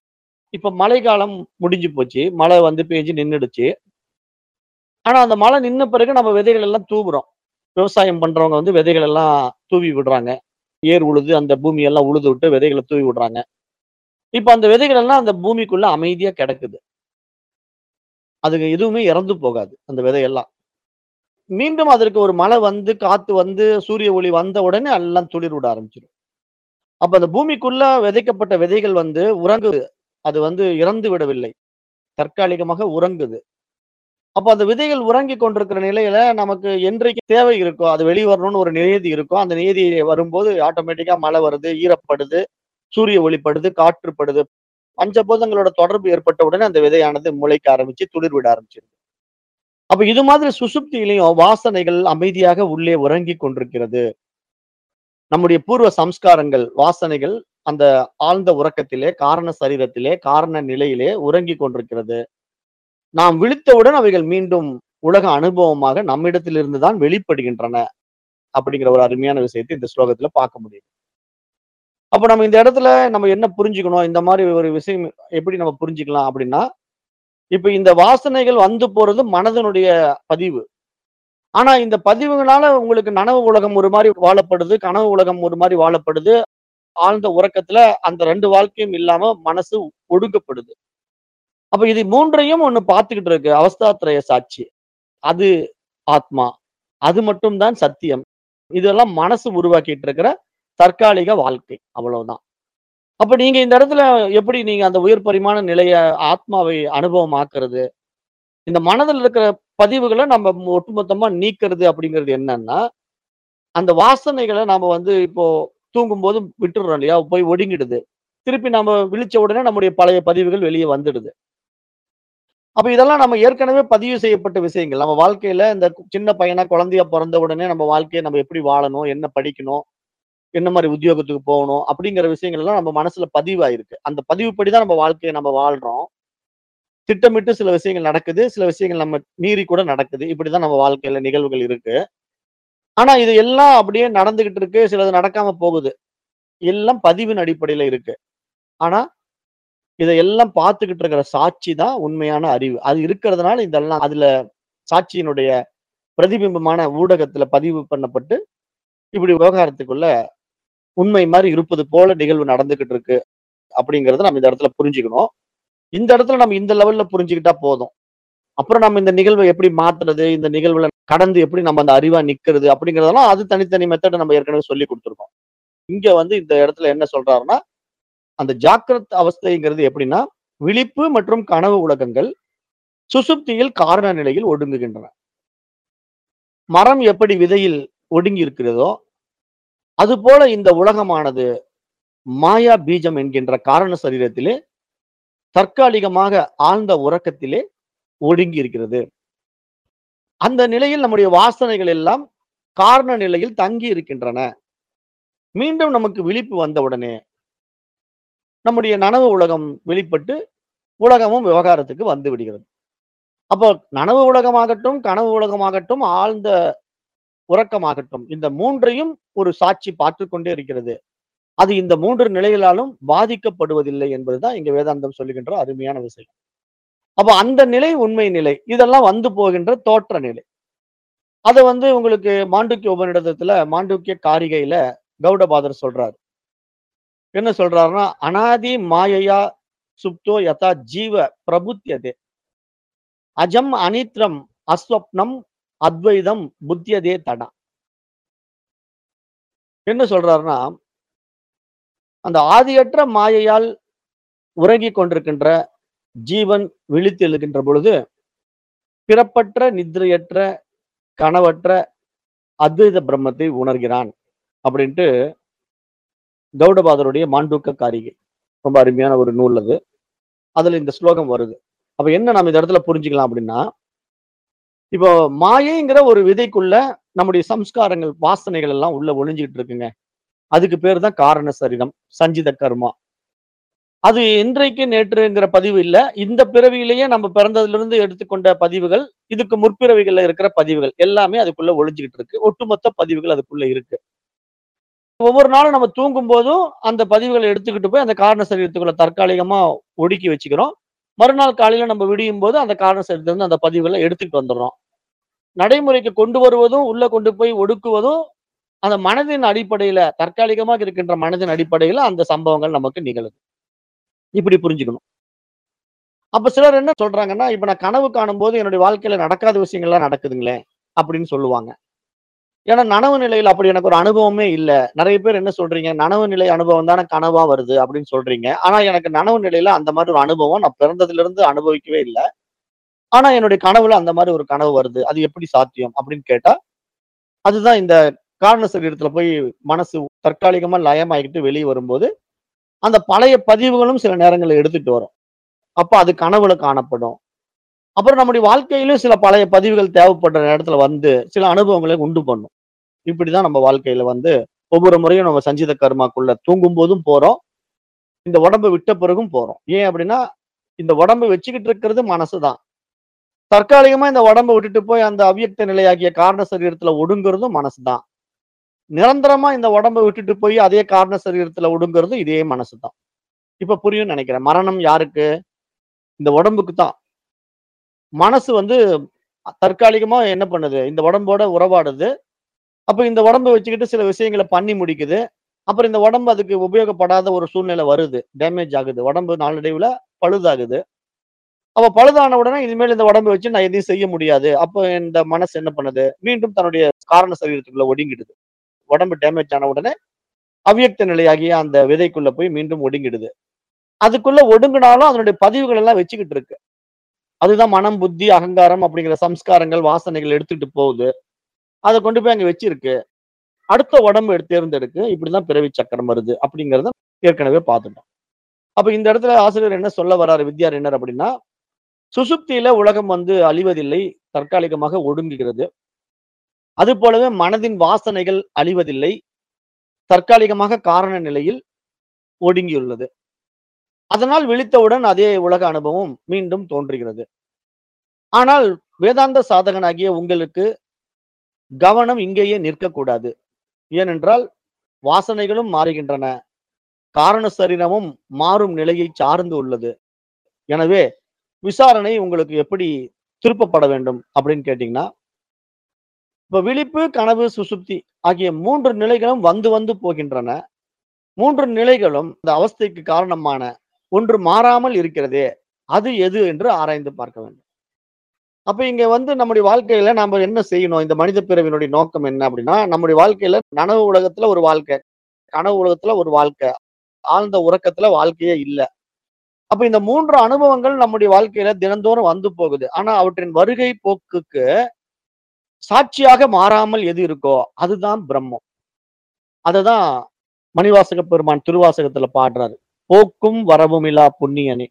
இப்ப மழைக்காலம் முடிஞ்சு போச்சு. மழை வந்து பேஞ்சு நின்னுடுச்சு. ஆனா, அந்த மழை நின்ன பிறகு நம்ம விதைகள் எல்லாம் தூவுறோம். விவசாயம் பண்றவங்க வந்து விதைகள் எல்லாம் தூவி விடுறாங்க. ஏர் உழுது அந்த பூமி எல்லாம் உழுது விட்டு விதைகள தூவி விடுறாங்க. இப்ப அந்த விதைகள் எல்லாம் அந்த பூமிக்குள்ள அமைதியா கிடக்குது. அதுங்க எதுவுமே இறந்து போகாது. அந்த விதையெல்லாம். மீண்டும் அதற்கு ஒரு மழை வந்து, காத்து வந்து, சூரிய ஒளி வந்த உடனே எல்லாம் துளிர் விட ஆரம்பிச்சுரும். அப்ப அந்த பூமிக்குள்ள விதைக்கப்பட்ட விதைகள் வந்து உறங்குது. அது வந்து இறந்து விடவில்லை. தற்காலிகமாக உறங்குது. அப்ப அந்த விதைகள் உறங்கிக் கொண்டிருக்கிற நிலையில நமக்கு என்றைக்கு தேவை இருக்கோ, அது வெளிய வரணும்னு ஒரு நியதி இருக்கோ, அந்த நியதி வரும்போது ஆட்டோமேட்டிக்கா மழை வருது, ஈரப்படுது, சூரிய ஒளி படுது, காற்று படுது. பஞ்சபூதங்களோட தொடர்பு ஏற்பட்ட உடனே அந்த விதையானது முளைக்க ஆரம்பிச்சு, துளிர் விட ஆரம்பிச்சிருது. அப்ப இது மாதிரி சுசுப்தியிலயும் வாசனைகள் அமைதியாக உள்ளே உறங்கிக் கொண்டிருக்கிறது. நம்முடைய பூர்வ சம்ஸ்காரங்கள், வாசனைகள் அந்த ஆழ்ந்த உறக்கத்திலே, காரண சரீரத்திலே, காரண நிலையிலே உறங்கிக் கொண்டிருக்கிறது. நாம் விழித்தவுடன் அவைகள் மீண்டும் உலக அனுபவமாக நம்மிடத்திலிருந்து தான் வெளிப்படுகின்றன. அப்படிங்கிற ஒரு அருமையான விஷயத்தை இந்த ஸ்லோகத்துல பார்க்க முடியுது. அப்ப நம்ம இந்த இடத்துல நம்ம என்ன புரிஞ்சுக்கணும்? இந்த மாரி ஒரு விஷயம் எப்படி நம்ம புரிஞ்சுக்கலாம் அப்படின்னா, இப்ப இந்த வாசனைகள் வந்து போறது மனதினுடைய பதிவு. ஆனா இந்த பதிவுகளால உங்களுக்கு நனவு உலகம் ஒரு மாரி வாழப்படுது, கனவு உலகம் ஒரு மாரி வாழப்படுது. ஆழ்ந்த உறக்கத்துல அந்த 2 வாழ்க்கையும் இல்லாம மனசு ஒடுக்கப்படுது. அப்ப இது 3யும் ஒண்ணு பார்த்துக்கிட்டு இருக்கு. அவஸ்தாத்ரய சாட்சி. அது ஆத்மா. அது மட்டும் தான் சத்தியம். இதெல்லாம் மனசு உருவாக்கிட்டு இருக்கிற தற்காலிக வாழ்க்கை. அவ்வளவுதான். அப்ப நீங்க இந்த இடத்துல எப்படி நீங்க அந்த உயர் பரிமாண நிலைய ஆத்மாவை அனுபவமாக்குறது? இந்த மனதில இருக்கிற பதிவுகள நம்ம ஒட்டுமொத்தமா நீக்கிறது அப்படிங்கிறது என்னன்னா, அந்த வாசனைகள நாம வந்து இப்போ தூங்கும்போது விட்டுர்றோம் இல்லையா? போய் ஒடுங்கிடுது. திருப்பி நாம விழிச்ச உடனே நம்முடைய பழைய பதிவுகள் வெளிய வந்துடுது. அப்ப இதெல்லாம் நம்ம ஏற்கனவே பதிவு செய்யப்பட்ட விஷயங்கள். நம்ம வாழ்க்கையில இந்த சின்ன பையனா, குழந்தையா பொறந்த உடனே நம்ம வாழ்க்கைய நம்ம எப்படி வாழணும்? என்ன படிக்கணும்? என்ன மாரி உத்தியோகத்துக்கு போகணும்? அப்படிங்கிற விஷயங்கள் எல்லாம் நம்ம மனசுல பதிவாயிருக்கு. அந்த பதிவுப்படி தான் நம்ம வாழ்க்கைய நம்ம வாழ்றோம். திட்டமிட்டு சில விஷயங்கள் நடக்குது. சில விஷயங்கள் நம்ம மீறி கூட நடக்குது. இப்படிதான் நம்ம வாழ்க்கையில நிகழ்வுகள் இருக்கு. ஆனா இது எல்லாம் அப்படியே நடந்துகிட்டு இருக்கு. சிலது நடக்காம போகுது. எல்லாம் பதிவின் அடிப்படையில இருக்கு. ஆனா, இதையெல்லாம் பார்த்துக்கிட்டு இருக்கிற சாட்சி தான் உண்மையான அறிவு. அது இருக்கிறதுனால இதெல்லாம் அதுல சாட்சியினுடைய பிரதிபிம்பமான ஊடகத்துல பதிவு பண்ணப்பட்டு, இப்படி விவகாரத்துக்குள்ள உண்மை மாரி இருப்பது போல நிகழ்வு நடந்துகிட்டு இருக்கு. அப்படிங்கிறத நம்ம இந்த இடத்துல புரிஞ்சுக்கணும். இந்த இடத்துல நம்ம இந்த லெவல்ல புரிஞ்சுக்கிட்டா போதும். அப்புறம் நம்ம இந்த நிகழ்வ எப்படி மாத்துறது? இந்த நிகழ்வுல கடந்து எப்படி நம்ம அந்த அறிவா நிக்கிறது? அப்படிங்கிறதெல்லாம் அது தனித்தனி மெத்தட் நம்ம ஏற்கனவே சொல்லிக் குடுத்துருக்கோம். இங்க வந்து இந்த இடத்துல என்ன சொல்றாருன்னா, அந்த ஜாக்கிரத் அவஸ்தைங்கிறது எப்படின்னா, விழிப்பு மற்றும் கனவு உலகங்கள் சுசுப்தியில் காரண நிலையில் ஒடுங்குகின்றன. மரம் எப்படி விதையில் ஒடுங்கி இருக்கிறதோ, அதுபோல இந்த உலகமானது மாயா பீஜம் என்கின்ற காரண சரீரத்திலே தற்காலிகமாக ஆழ்ந்த உறக்கத்திலே ஒடுங்கி இருக்கிறது. அந்த நிலையில் நம்முடைய வாசனைகள் எல்லாம் காரண நிலையில் தங்கி இருக்கின்றன. மீண்டும் நமக்கு விழிப்பு வந்தவுடனே நம்முடைய நனவு உலகம் வெளிப்பட்டு, உலகமும் விவகாரத்துக்கு வந்து விடுகிறது. அப்போ நனவு உலகமாகட்டும், கனவு உலகமாகட்டும், ஆழ்ந்த உறக்கமாகட்டும், இந்த 3யும் ஒரு சாட்சி பார்த்துக் கொண்டே இருக்கிறது. அது இந்த 3 நிலைகளாலும் பாதிக்கப்படுவதில்லை என்பதுதான் இங்க வேதாந்தம் சொல்லுகின்ற அருமையான விஷயம். அப்ப அந்த நிலை உண்மை நிலை. இதெல்லாம் வந்து போகின்ற தோற்ற நிலை. அத வந்து உங்களுக்கு மாண்டூக்கிய உபநிடதத்துல மாண்டூக்கிய காரிகையில கௌடபாதர் சொல்றாரு. என்ன சொல்றாருன்னா, அநாதி மாயையா சுப்தோ யதா ஜீவ பிரபுத்யதே. அஜம் அனித்ரம் அஸ்வப்னம் அத்வைதம் புத்தியதே தடா. என்ன சொல்றாருன்னா, அந்த ஆதியற்ற மாயையால் உறங்கிக் கொண்டிருக்கின்ற ஜீவன் விழித்து எழுகின்ற பொழுது, பிறப்பற்ற, நித்திரையற்ற, கனவற்ற அத்வைத பிரம்மத்தை உணர்கிறான். அப்படின்ட்டு கௌடபாதருடைய மாண்டூக்க காரிகை. ரொம்ப அருமையான ஒரு நூல் அது. அதுல இந்த ஸ்லோகம் வருது. அப்ப என்ன நம்ம இந்த இடத்துல புரிஞ்சுக்கலாம் அப்படின்னா, இப்போ மாயைங்கிற ஒரு விதைக்குள்ள நம்முடைய சம்ஸ்காரங்கள், வாசனைகள் எல்லாம் உள்ள ஒளிஞ்சுகிட்டு இருக்குங்க. அதுக்கு பேரு தான் காரண சரீரம், சஞ்சித கர்மா. அது இன்றைக்கு, நேற்றுங்கிற பதிவு இல்ல. இந்த பிறவியிலேயே நம்ம பிறந்ததிலிருந்து எடுத்துக்கொண்ட பதிவுகள், இதுக்கு முற்பிறவிகள்ல இருக்கிற பதிவுகள் எல்லாமே அதுக்குள்ள ஒளிஞ்சுகிட்டு இருக்கு. ஒட்டுமொத்த பதிவுகள் அதுக்குள்ள இருக்கு. ஒவ்வொரு நாளும் நம்ம தூங்கும்போதும் அந்த பதிவுகள எடுத்துக்கிட்டு போய் அந்த காரண சரீரத்துக்குள்ள தற்காலிகமா ஒடுக்கி வச்சுக்கிறோம். மறுநாள் காலையில நம்ம விடியும்போது அந்த காரண சரீரத்திலிருந்து அந்த பதிவுகள எடுத்துட்டு வந்துர்றோம். நடைமுறைக்கு கொண்டு வருவதும், உள்ள கொண்டு போய் ஒடுக்குவதும், அந்த மனதின் அடிப்படையில தற்காலிகமாக இருக்கின்ற மனதின் அடிப்படையில அந்த சம்பவங்கள் நமக்கு நிகழுது. இப்படி புரிஞ்சுக்கணும். அப்ப சிலர் என்ன சொல்றாங்கன்னா, இப்ப நான் கனவு காணும்போது என்னுடைய வாழ்க்கையில நடக்காத விஷயங்கள்லாம் நடக்குதுங்களே! அப்படின்னு சொல்லுவாங்க. ஏன்னா நனவு நிலையில அப்படி எனக்கு ஒரு அனுபவமே இல்ல. நெறைய பேர் என்ன சொல்றீங்க, நனவு நிலை அனுபவம் தானே கனவா வருது அப்படின்னு சொல்றீங்க. ஆனா எனக்கு நனவு நிலையில அந்த மாரி ஒரு அனுபவம் நான் பிறந்ததிலிருந்து அனுபவிக்கவே இல்ல. ஆனா என்னுடைய கனவுல அந்த மாரி ஒரு கனவு வருது. அது எப்படி சாத்தியம்? அப்படின்னு கேட்டா, அதுதான் இந்த காரண சரீரத்துல போய் மனசு தற்காலிகமா லயமாயிக்கிட்டு வெளிய வரும்போது, அந்த பழைய பதிவுகளும் சில நேரங்கள்ல எடுத்துட்டு வரும். அப்ப அது கனவுல காணப்படும். அப்புறம் நம்முடைய வாழ்க்கையிலும் சில பழைய பதிவுகள் தேவைப்படுற இடத்துல வந்து, சில அனுபவங்களை உண்டு பண்ணும். இப்படிதான் நம்ம வாழ்க்கையில வந்து ஒவ்வொரு முறையும் நம்ம சஞ்சித கர்மாக்குள்ள தூங்கும்போதும் போறோம். இந்த உடம்ப விட்ட பிறகும் போறோம். ஏன் அப்படின்னா, இந்த உடம்ப வச்சுக்கிட்டு இருக்கிறது மனசு தான். தற்காலிகமா இந்த உடம்ப விட்டுட்டு போய் அந்த அவ்யக்த நிலையாகிய காரண சரீரத்துல ஒடுங்குறதும் மனசு தான். நிரந்தரமா இந்த உடம்ப விட்டுட்டு போய் அதே காரண சரீரத்துல ஒடுங்குறதும் இதே மனசு தான். இப்ப புரியும்னு நெனைக்கிறேன். மரணம் யாருக்கு? இந்த உடம்புக்கு தான். மனசு வந்து தற்காலிகமா என்ன பண்ணுது? இந்த உடம்போட உறவாடுது. அப்ப இந்த உடம்ப வச்சுக்கிட்டு சில விஷயங்கள பண்ணி முடிக்குது. அப்புறம் இந்த உடம்பு அதுக்கு உபயோகப்படாத ஒரு சூழ்நிலை வருது. டேமேஜ் ஆகுது. உடம்பு நாளடைவுல பழுதாகுது. அப்ப பழுதான உடனே இனிமேல் இந்த உடம்ப வச்சு நான் எதையும் செய்ய முடியாது. அப்ப இந்த மனசு என்ன பண்ணுது? மீண்டும் தன்னுடைய காரண சரீரத்துக்குள்ள ஒடுங்கிடுது. உடம்பு டேமேஜ் ஆன உடனே அவ்யக்த நிலையாகிய அந்த விதைக்குள்ள போய் மீண்டும் ஒடுங்கிடுது. அதுக்குள்ள ஒடுங்குனாலும் அதனுடைய பதிவுகள் எல்லாம் வச்சுக்கிட்டு இருக்கு. அதுதான் மனம், புத்தி, அகங்காரம் அப்படிங்கிற சம்ஸ்காரங்கள், வாசனைகள் எடுத்துட்டு போகுது. அத கொண்டு போய் அங்க வச்சிருக்கு. அடுத்த உடம்பு எடுத்து தேர்ந்தெடுக்கு. இப்படிதான் பிறவி சக்கரம் வருது. அப்படிங்கிறத ஏற்கனவே பார்த்துட்டோம். அப்ப இந்த இடத்துல ஆசிரியர் என்ன சொல்ல வராரு வித்யாரண்யர் அப்படின்னா, சுசுப்தியில உலகம் வந்து அழிவதில்லை. தற்காலிகமாக ஒடுங்குகிறது. அதுபோலவே மனதின் வாசனைகள் அழிவதில்லை. தற்காலிகமாக காரண நிலையில் ஒடுங்கியுள்ளது. அதனால் விழித்தவுடன் அதே உலக அனுபவம் மீண்டும் தோன்றுகிறது. ஆனால் வேதாந்த சாதகனாகிய உங்களுக்கு கவனம் இங்கேயே நிற்கக்கூடாது. ஏனென்றால் வாசனைகளும் மாறுகின்றன. காரண சரீரமும் மாறும் நிலையை சார்ந்து உள்ளது. எனவே விசாரணை உங்களுக்கு எப்படி திருப்பப்பட வேண்டும் அப்படின்னு கேட்டீங்கன்னா, இப்ப விழிப்பு, கனவு, சுசுப்தி ஆகிய 3 நிலைகளும் வந்து வந்து போகின்றன. 3 நிலைகளும் இந்த அவஸ்தைக்கு காரணமான ஒன்று மாறாமல் இருக்கிறதே, அது எது என்று ஆராய்ந்து பார்க்க வேண்டும். அப்ப இங்க வந்து நம்முடைய வாழ்க்கையில நாம என்ன செய்யணும்? இந்த மனித பிறவியினுடைய நோக்கம் என்ன அப்படின்னா, நம்முடைய வாழ்க்கையில நனவு உலகத்துல ஒரு வாழ்க்கை, கனவு உலகத்துல ஒரு வாழ்க்கை, ஆழ்ந்த உறக்கத்துல வாழ்க்கையே இல்ல. அப்ப இந்த 3 அனுபவங்கள் நம்முடைய வாழ்க்கையில தினந்தோறும் வந்து போகுது. ஆனா அவற்றின் வருகை போக்குக்கு சாட்சியாக மாறாமல் எது இருக்கோ, அதுதான் பிரம்மம். அததான் மணிவாசக பெருமான் திருவாசகத்துல பாடுறாரு. போக்கும் வரவுமிலா புண்ணியனே.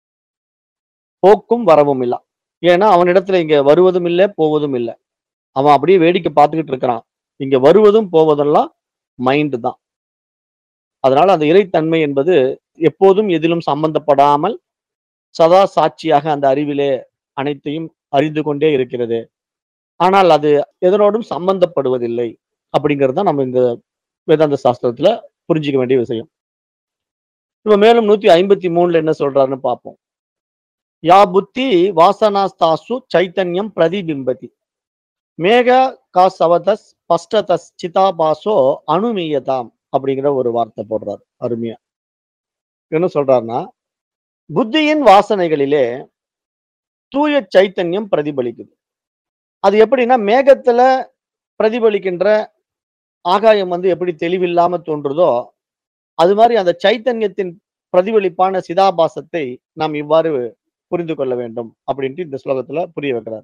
போக்கும் வரவுமிலா. ஏன்னா அவனிடத்துல இங்க வருவதும் இல்ல, போவதும் இல்ல. அவன் அப்படியே வேடிக்கை பார்த்துக்கிட்டு இருக்கிறான். இங்க வருவதும் போவதெல்லாம் மைண்ட் தான். அதனால அந்த இறைத்தன்மை என்பது எப்போதும் எதிலும் சம்பந்தப்படாமல் சதா சாட்சியாக அந்த அறிவிலே அனைத்தையும் அறிந்து கொண்டே இருக்கிறது. ஆனால் அது எதனோடும் சம்பந்தப்படுவதில்லை. அப்படிங்கிறது தான் நம்ம இந்த வேதாந்த சாஸ்திரத்துல புரிஞ்சுக்க வேண்டிய விஷயம். இப்ப மேலும் 153ல என்ன சொல்றாருன்னு பார்ப்போம். யா புத்தி வாசனாஸ்தாசு சைத்தன்யம் பிரதிபிம்பதி. மேக காசவதஸ் பஷ்டதஸ் சிதாபாசோ அனுமீயதாம் அப்படிங்கிற ஒரு வார்த்தை போடுறாரு. அருமையா. என்ன சொல்றாருன்னா, புத்தியின் வாசனைகளிலே தூய சைத்தன்யம் பிரதிபலிக்குது. அது எப்படின்னா, மேகத்துல பிரதிபலிக்கின்ற ஆகாயம் வந்து எப்படி தெளிவில்லாம தோன்றுதோ, அது மாரி அந்த சைத்தன்யத்தின் பிரதிபலிப்பான சிதாபாசத்தை நாம் இவ்வாறு புரிந்து கொள்ள வேண்டும் அப்படின்ட்டு இந்த ஸ்லோகத்துல புரிய வைக்கிறார்.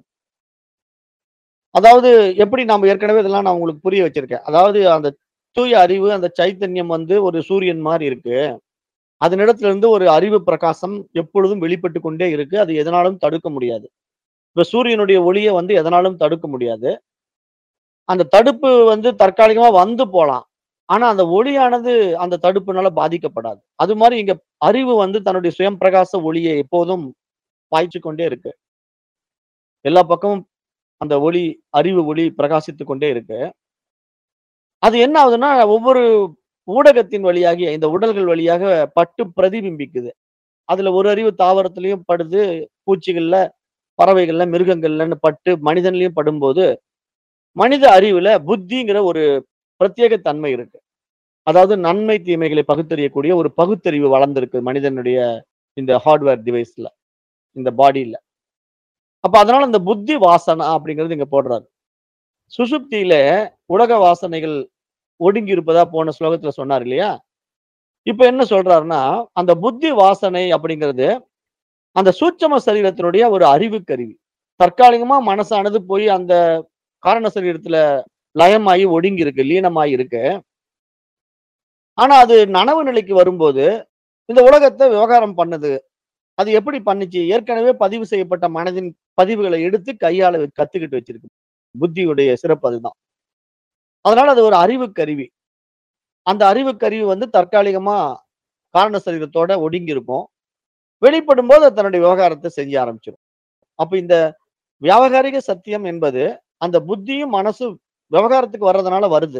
அதாவது எப்படி நாம ஏற்கனவே இதெல்லாம் நான் உங்களுக்கு புரிய வச்சிருக்கேன். அதாவது அந்த தூய அறிவு, அந்த சைத்தன்யம் வந்து ஒரு சூரியன் மாரி இருக்கு. அதனிடத்துல இருந்து ஒரு அறிவு பிரகாசம் எப்பொழுதும் வெளிப்பட்டு கொண்டே இருக்கு. அது எதனாலும் தடுக்க முடியாது. இப்ப சூரியனுடைய ஒளிய வந்து எதனாலும் தடுக்க முடியாது. அந்த தடுப்பு வந்து தற்காலிகமா வந்து போலாம். ஆனா அந்த ஒளியானது அந்த தடுப்புனால பாதிக்கப்படாது. அது மாரி இங்க அறிவு வந்து தன்னுடைய சுயம் பிரகாச ஒளியை எப்போதும் பாய்ச்சிக் கொண்டே இருக்கு. எல்லா பக்கமும் அந்த ஒளி, அறிவு ஒளி பிரகாசித்துக் கொண்டே இருக்கு. அது என்ன ஆகுதுன்னா, ஒவ்வொரு ஊடகத்தின் வழியாகிய இந்த உடல்கள் வழியாக பட்டு பிரதிபிம்பிக்குது. அதுல ஒரு அறிவு தாவரத்திலயும் படுது, பூச்சிகள்ல, பறவைகள்ல, மிருகங்கள்லன்னு பட்டு மனிதன்லயும் படும்போது, மனித அறிவுல புத்திங்கிற ஒரு பிரத்யேக தன்மை இருக்கு. அதாவது நன்மை, தீமைகளை பகுத்தறியக்கூடிய ஒரு பகுத்தறிவு வளர்ந்திருக்கு மனிதனுடைய இந்த ஹார்ட்வேர் டிவைஸ்ல, இந்த பாடில. அப்ப அதனால இந்த புத்தி வாசனா அப்படிங்கிறது இங்க போடுறாரு. சுஷுப்தியில உலக வாசனைகள் ஒடுங்கி இருப்பதா போன ஸ்லோகத்துல சொன்னார் இல்லையா? இப்ப என்ன சொல்றாருன்னா, அந்த புத்தி வாசனை அப்படிங்கிறது, அந்த சூட்சும சரீரத்தினுடைய ஒரு அறிவு கருவி. தற்காலிகமா மனசானது போய் அந்த காரண சரீரத்துல லயமாயி ஒடுங்கி இருக்கு, லீனமாயி இருக்கு. ஆனா அது நனவு நிலைக்கு வரும்போது, இந்த உலகத்த விவகாரம் பண்ணுது. அது எப்படி பண்ணுச்சு? ஏற்கனவே பதிவு செய்யப்பட்ட மனதின் பதிவுகளை எடுத்து கையாள கத்துக்கிட்டு வச்சிருக்கு. புத்தியுடைய சிறப்பு அதுதான். அதனால அது ஒரு அறிவு கருவி. அந்த அறிவு கருவி வந்து தற்காலிகமா காரண சரீரத்தோட ஒடுங்கி இருக்கும். வெளிப்படும்போது அது தன்னுடைய விவகாரத்த செய்ய ஆரம்பிச்சுரும். அப்ப இந்த வியாவகாரிக சத்தியம் என்பது, அந்த புத்தியும், மனசும் விவகாரத்துக்கு வர்றதுனால வருது.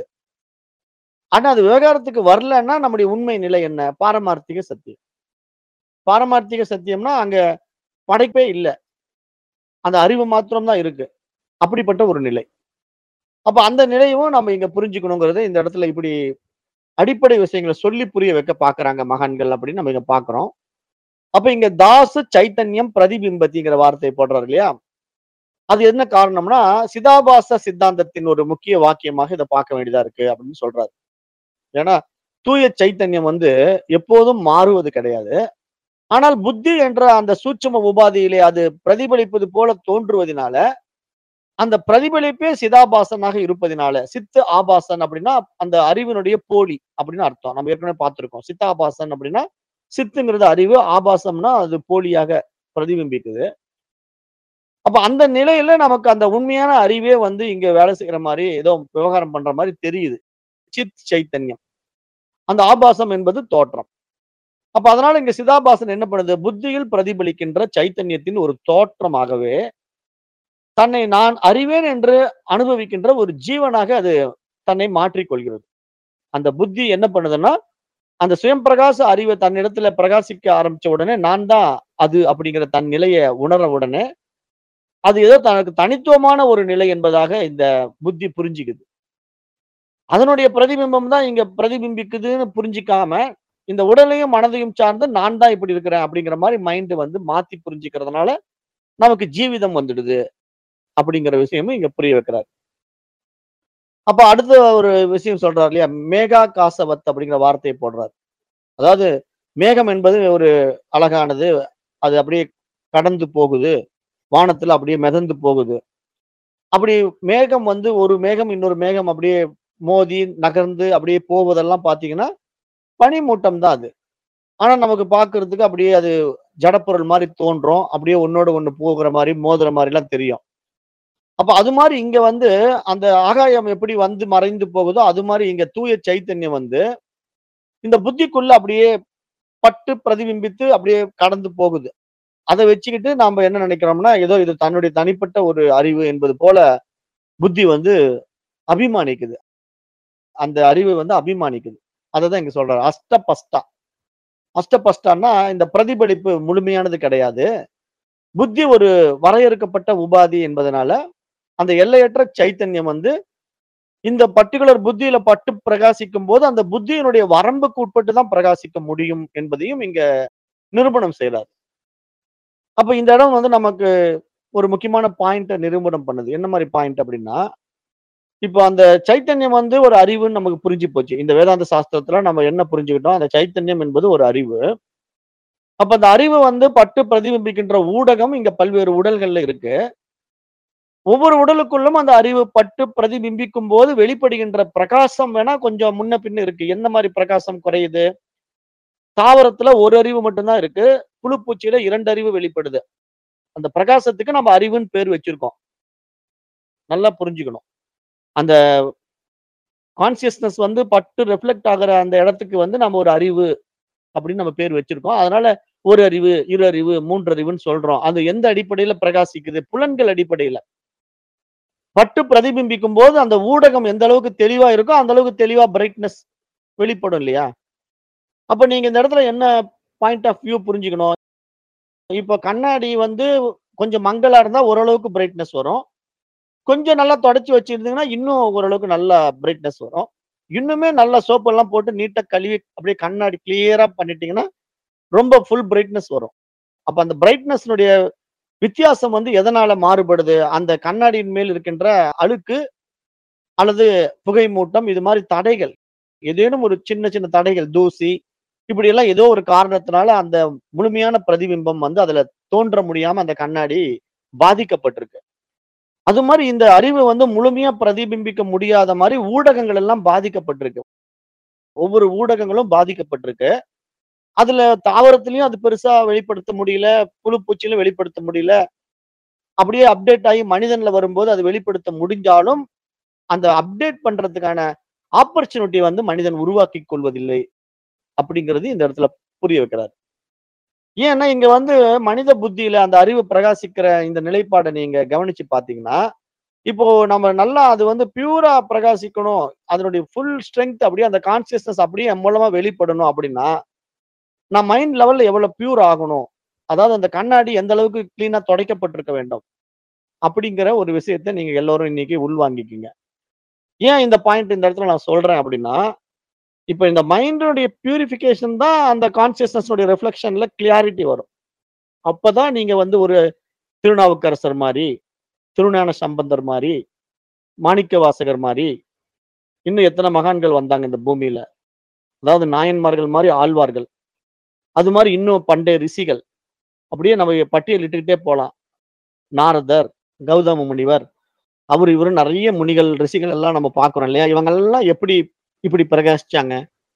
ஆனா அது விவகாரத்துக்கு வரலன்னா நம்முடைய உண்மை நிலை என்ன? பாரமார்த்திக சத்தியம். பாரமார்த்திக சத்தியம்னா அங்க படைப்பே இல்ல. அந்த அறிவு மாத்திரம் தான் இருக்கு. அப்படிப்பட்ட ஒரு நிலை. அப்ப அந்த நிலையும் நம்ம இங்க புரிஞ்சுக்கணுங்கிறத இந்த இடத்துல இப்படி அடிப்படை விஷயங்கள சொல்லி புரிய வைக்க பார்க்குறாங்க மகான்கள் அப்படின்னு நம்ம இங்க பார்க்கிறோம். அப்ப இங்க தாச சைத்தன்யம் பிரதிபிம்பதிங்கிற வார்த்தைய போடுறாரு இல்லையா? அது என்ன காரணம்னா, சிதாபாச சித்தாந்தத்தின் ஒரு முக்கிய வாக்கியமாக இத பார்க்க வேண்டியதா இருக்கு அப்படின்னு சொல்றாரு. ஏன்னா, தூய சைத்தன்யம் வந்து எப்போதும் மாறுவது கிடையாது. ஆனால் புத்தி என்ற அந்த சூட்சும உபாதியிலே அது பிரதிபலிப்பது போல தோன்றுவதினால, அந்த பிரதிபலிப்பே சிதாபாசனாக இருப்பதினால, சித்து ஆபாசன் அப்படின்னா அந்த அறிவினுடைய போலி அப்படின்னு அர்த்தம். நம்ம ஏற்கனவே பார்த்திருக்கோம். சித்தாபாசன் அப்படின்னா, சித்துங்கிறது அறிவு, ஆபாசம்னா அது போலியாக பிரதிபிம்பிக்குது. அப்ப அந்த நிலையில நமக்கு அந்த உண்மையான அறிவே வந்து இங்க வேலை செய்ற மாரி, ஏதோ விவகாரம் பண்ற மாரி தெரியுது. சித் சைத்தன்யம். அந்த ஆபாசம் என்பது தோற்றம். அப்ப அதனால இங்க சிதாபாசன் என்ன பண்ணுது? புத்தியில் பிரதிபலிக்கின்ற சைத்தன்யத்தின் ஒரு தோற்றமாகவே, தன்னை நான் அறிவேன் என்று அனுபவிக்கின்ற ஒரு ஜீவனாக அது தன்னை மாற்றிக் கொள்கிறது. அந்த புத்தி என்ன பண்ணுதுன்னா, அந்த சுயம் பிரகாச அறிவ தன்னிடத்துல பிரகாசிக்க ஆரம்பிச்ச உடனே, நான் தான் அது அப்படிங்கிற தன் நிலைய உணர உடனே, அது ஏதோ தனக்கு தனித்துவமான ஒரு நிலை என்பதாக இந்த புத்தி புரிஞ்சுக்குது. அதனுடைய பிரதிபிம்பம் தான் இங்க பிரதிபிம்பிக்குதுன்னு புரிஞ்சுக்காம, இந்த உடலையும், மனதையும் சார்ந்து நான் தான் இப்படி இருக்கிறேன் அப்படிங்கிற மாரி மைண்ட் வந்து மாத்தி புரிஞ்சுக்கிறதுனால, நமக்கு ஜீவிதம் வந்துடுது. அப்படிங்கிற விஷயமும் இங்க புரிய வைக்கிறார். அப்ப அடுத்த ஒரு விஷயம் சொல்றாரு இல்லையா? மேகா காசவத் அப்படிங்கிற வார்த்தைய போடுறார். அதாவது மேகம் என்பது ஒரு அழகானது. அது அப்படியே கடந்து போகுது. வானத்துல அப்படியே மிதந்து போகுது. அப்படி மேகம் வந்து ஒரு மேகம் இன்னொரு மேகம் அப்படியே மோதி, நகர்ந்து அப்படியே போவதெல்லாம் பார்த்தீங்கன்னா, பனிமூட்டம் தான் அது. ஆனா நமக்கு பார்க்கறதுக்கு அப்படியே அது ஜடப்பொருள் மாரி தோன்றும். அப்படியே ஒண்ணோட ஒண்ணு போகுற மாரி, மோதுற மாரிலாம் தெரியும். அப்ப அது மாரி இங்க வந்து அந்த ஆகாயம் எப்படி வந்து மறைந்து போகுதோ, அது மாரி இங்க தூய சைத்தன்யம் வந்து, இந்த புத்திக்குள்ள அப்படியே பட்டு பிரதிபிம்பித்து அப்படியே கடந்து போகுது. அத வச்சுக்கிட்டு நாம என்ன நினைக்கிறோம்னா, ஏதோ இது தன்னுடைய தனிப்பட்ட ஒரு அறிவு என்பது போல புத்தி வந்து அபிமானிக்குது. அந்த அறிவு வந்து அபிமானிக்குது. அததான் இங்க சொல்றாரு. அஷ்டபஷ்டா. அஷ்டபஷ்டான்னா இந்த பிரதிபலிப்பு முழுமையானது கிடையாது. புத்தி ஒரு வரையறுக்கப்பட்ட உபாதி என்பதனால, அந்த எல்லையற்ற சைத்தன்யம் வந்து, இந்த பர்ட்டிகுலர் புத்தியில பட்டு பிரகாசிக்கும்போது, அந்த புத்தியினுடைய வரம்புக்கு உட்பட்டு தான் பிரகாசிக்க முடியும் என்பதையும் இங்க நிரூபணம் செய்றார். அப்ப இந்த இடம் வந்து நமக்கு ஒரு முக்கியமான பாயிண்ட்ட நிரூபணம் பண்ணுது. என்ன மாரி பாயிண்ட் அப்படின்னா, இப்ப அந்த சைத்தன்யம் வந்து ஒரு அறிவுன்னு நமக்கு புரிஞ்சு போச்சு. இந்த வேதாந்த சாஸ்திரத்துல நம்ம என்ன புரிஞ்சுக்கிட்டோம்? அந்த சைத்தன்யம் என்பது ஒரு அறிவு. அப்ப அந்த அறிவு வந்து பட்டு பிரதிபிம்பிக்கின்ற ஊடகம் இங்க பல்வேறு உடல்கள்ல இருக்கு. ஒவ்வொரு உடலுக்குள்ளும் அந்த அறிவு பட்டு பிரதிபிம்பிக்கும்போது வெளிப்படுகின்ற பிரகாசம் வேணா கொஞ்சம் முன்ன பின்ன இருக்கு. எந்த மாரி பிரகாசம் குறையுது? தாவரத்துல ஒரு அறிவு மட்டும் தான் இருக்கு. புழு பூச்சியில 2 அறிவு வெளிப்படுது. அந்த பிரகாசத்துக்கு நம்ம அறிவுன்னு பேர் வச்சிருக்கோம். நல்லா புரிஞ்சுக்கணும். அந்த கான்ஷியஸ்னஸ் வந்து பட்டு ரிஃப்ளெக்ட் ஆகுற அந்த இடத்துக்கு வந்து நம்ம ஒரு அறிவு அப்படின்னு நம்ம பேர் வச்சிருக்கோம். அதனால ஒரு அறிவு, இரு அறிவு, மூன்று அறிவுன்னு சொல்றோம். அது எந்த அடிப்படையில பிரகாசிக்குது? புலன்கள் அடிப்படையில. பட்டு பிரதிபிம்பிக்கும்போது அந்த ஊடகம் எந்த அளவுக்கு தெளிவா இருக்கோ, அந்த அளவுக்கு தெளிவா பிரைட்னஸ் வெளிப்படும் இல்லையா? அப்ப நீங்க இந்த இடத்துல என்ன பாயிண்ட் ஆஃப் வியூ புரிஞ்சுக்கணும். இப்ப கண்ணாடி வந்து கொஞ்சம் மங்கலா இருந்தா ஓரளவுக்கு பிரைட்னஸ் வரும். கொஞ்சம் நல்லா தொடச்சு வச்சிருந்தீங்கன்னா, இன்னும் ஓரளவுக்கு நல்லா பிரைட்னஸ் வரும். இன்னுமே நல்லா சோப் எல்லாம் போட்டு நீட்டா கழுவி அப்படியே கண்ணாடி கிளியரா பண்ணிட்டீங்கன்னா, ரொம்ப ஃபுல் பிரைட்னஸ் வரும். அப்ப அந்த பிரைட்னஸ்னுடைய வித்தியாசம் வந்து எதனால மாறுபடுது? அந்த கண்ணாடியின் மேல் இருக்கின்ற அழுக்கு அல்லது புகை மூட்டம் இது மாரி தடைகள். ஏதேனும் ஒரு சின்ன சின்ன தடைகள், தூசி இப்படியெல்லாம் ஏதோ ஒரு காரணத்தினால அந்த முழுமையான பிரதிபிம்பம் வந்து அதுல தோன்ற முடியாம அந்த கண்ணாடி பாதிக்கப்பட்டிருக்கு. அது மாரி இந்த அறிவு வந்து முழுமையா பிரதிபிம்பிக்க முடியாத மாரி ஊடகங்கள் எல்லாம் பாதிக்கப்பட்டிருக்கு. ஒவ்வொரு ஊடகங்களும் பாதிக்கப்பட்டிருக்கு. அதுல தாவரத்திலயும் அது பெருசா வெளிப்படுத்த முடியல. புழு பூச்சியிலும் வெளிப்படுத்த முடியல. அப்படியே அப்டேட் ஆகி மனிதன்ல வரும்போது அது வெளிப்படுத்த முடிஞ்சாலும், அந்த அப்டேட் பண்றதுக்கான ஆப்பர்ச்சுனிட்டி வந்து மனிதன் உருவாக்கிக் கொள்வதில்லை. அப்படிங்கிறது இந்த இடத்துல புரிய வைக்கிறார். ஏன்னா, இங்க வந்து மனித புத்தியில அந்த அறிவு பிரகாசிக்கிற இந்த நிலைப்பாட நீங்க கவனிச்சு பார்த்தீங்கன்னா, இப்போ நம்ம நல்லா அது வந்து பியூரா பிரகாசிக்கணும். அதனுடைய ஃபுல் ஸ்ட்ரெங்த் அப்படியே அந்த கான்ஷியஸ்னஸ் அப்படியே என் மூலமா வெளிப்படணும் அப்படின்னா, நான் மைண்ட் லெவல்ல எவ்வளவு பியூர் ஆகணும்? அதாவது அந்த கண்ணாடி எந்த அளவுக்கு கிளீனா துடைக்கப்பட்டிருக்க வேண்டும்? அப்படிங்கிற ஒரு விஷயத்த நீங்க எல்லோரும் இன்னைக்கு உள்வாங்கிக்கங்க. ஏன் இந்த பாயிண்ட் இந்த இடத்துல நான் சொல்றேன் அப்படின்னா, இப்ப இந்த மைண்டினுடைய பியூரிஃபிகேஷன் தான் அந்த கான்ஷியஸ்னஸ் உடைய ரிஃப்ளெக்ஷன்ல கிளாரிட்டி வரும். அப்பதான் நீங்க வந்து ஒரு திருநாவுக்கரசர் மாரி, திருஞான சம்பந்தர் மாரி, மாணிக்கவாசகர் மாரி, இன்னும் எத்தன மகான்கள் வந்தாங்க இந்த பூமியில. அதாவது நாயன்மார்கள் மாரி ஆழ்வார்கள். அது மாரி இன்னும் பண்டைய ரிஷிகள். அப்படியே நம்ம பட்டியலிட்டுக்கிட்டே போலாம். நாரதர், கௌதம முனிவர், அவரு இவரு நெறைய முனிகள், ரிஷிகள் எல்லாம் நம்ம பார்க்கிறோம் இல்லையா? இவங்கெல்லாம் எப்படி இப்படி பிரகாசிச்சாங்க?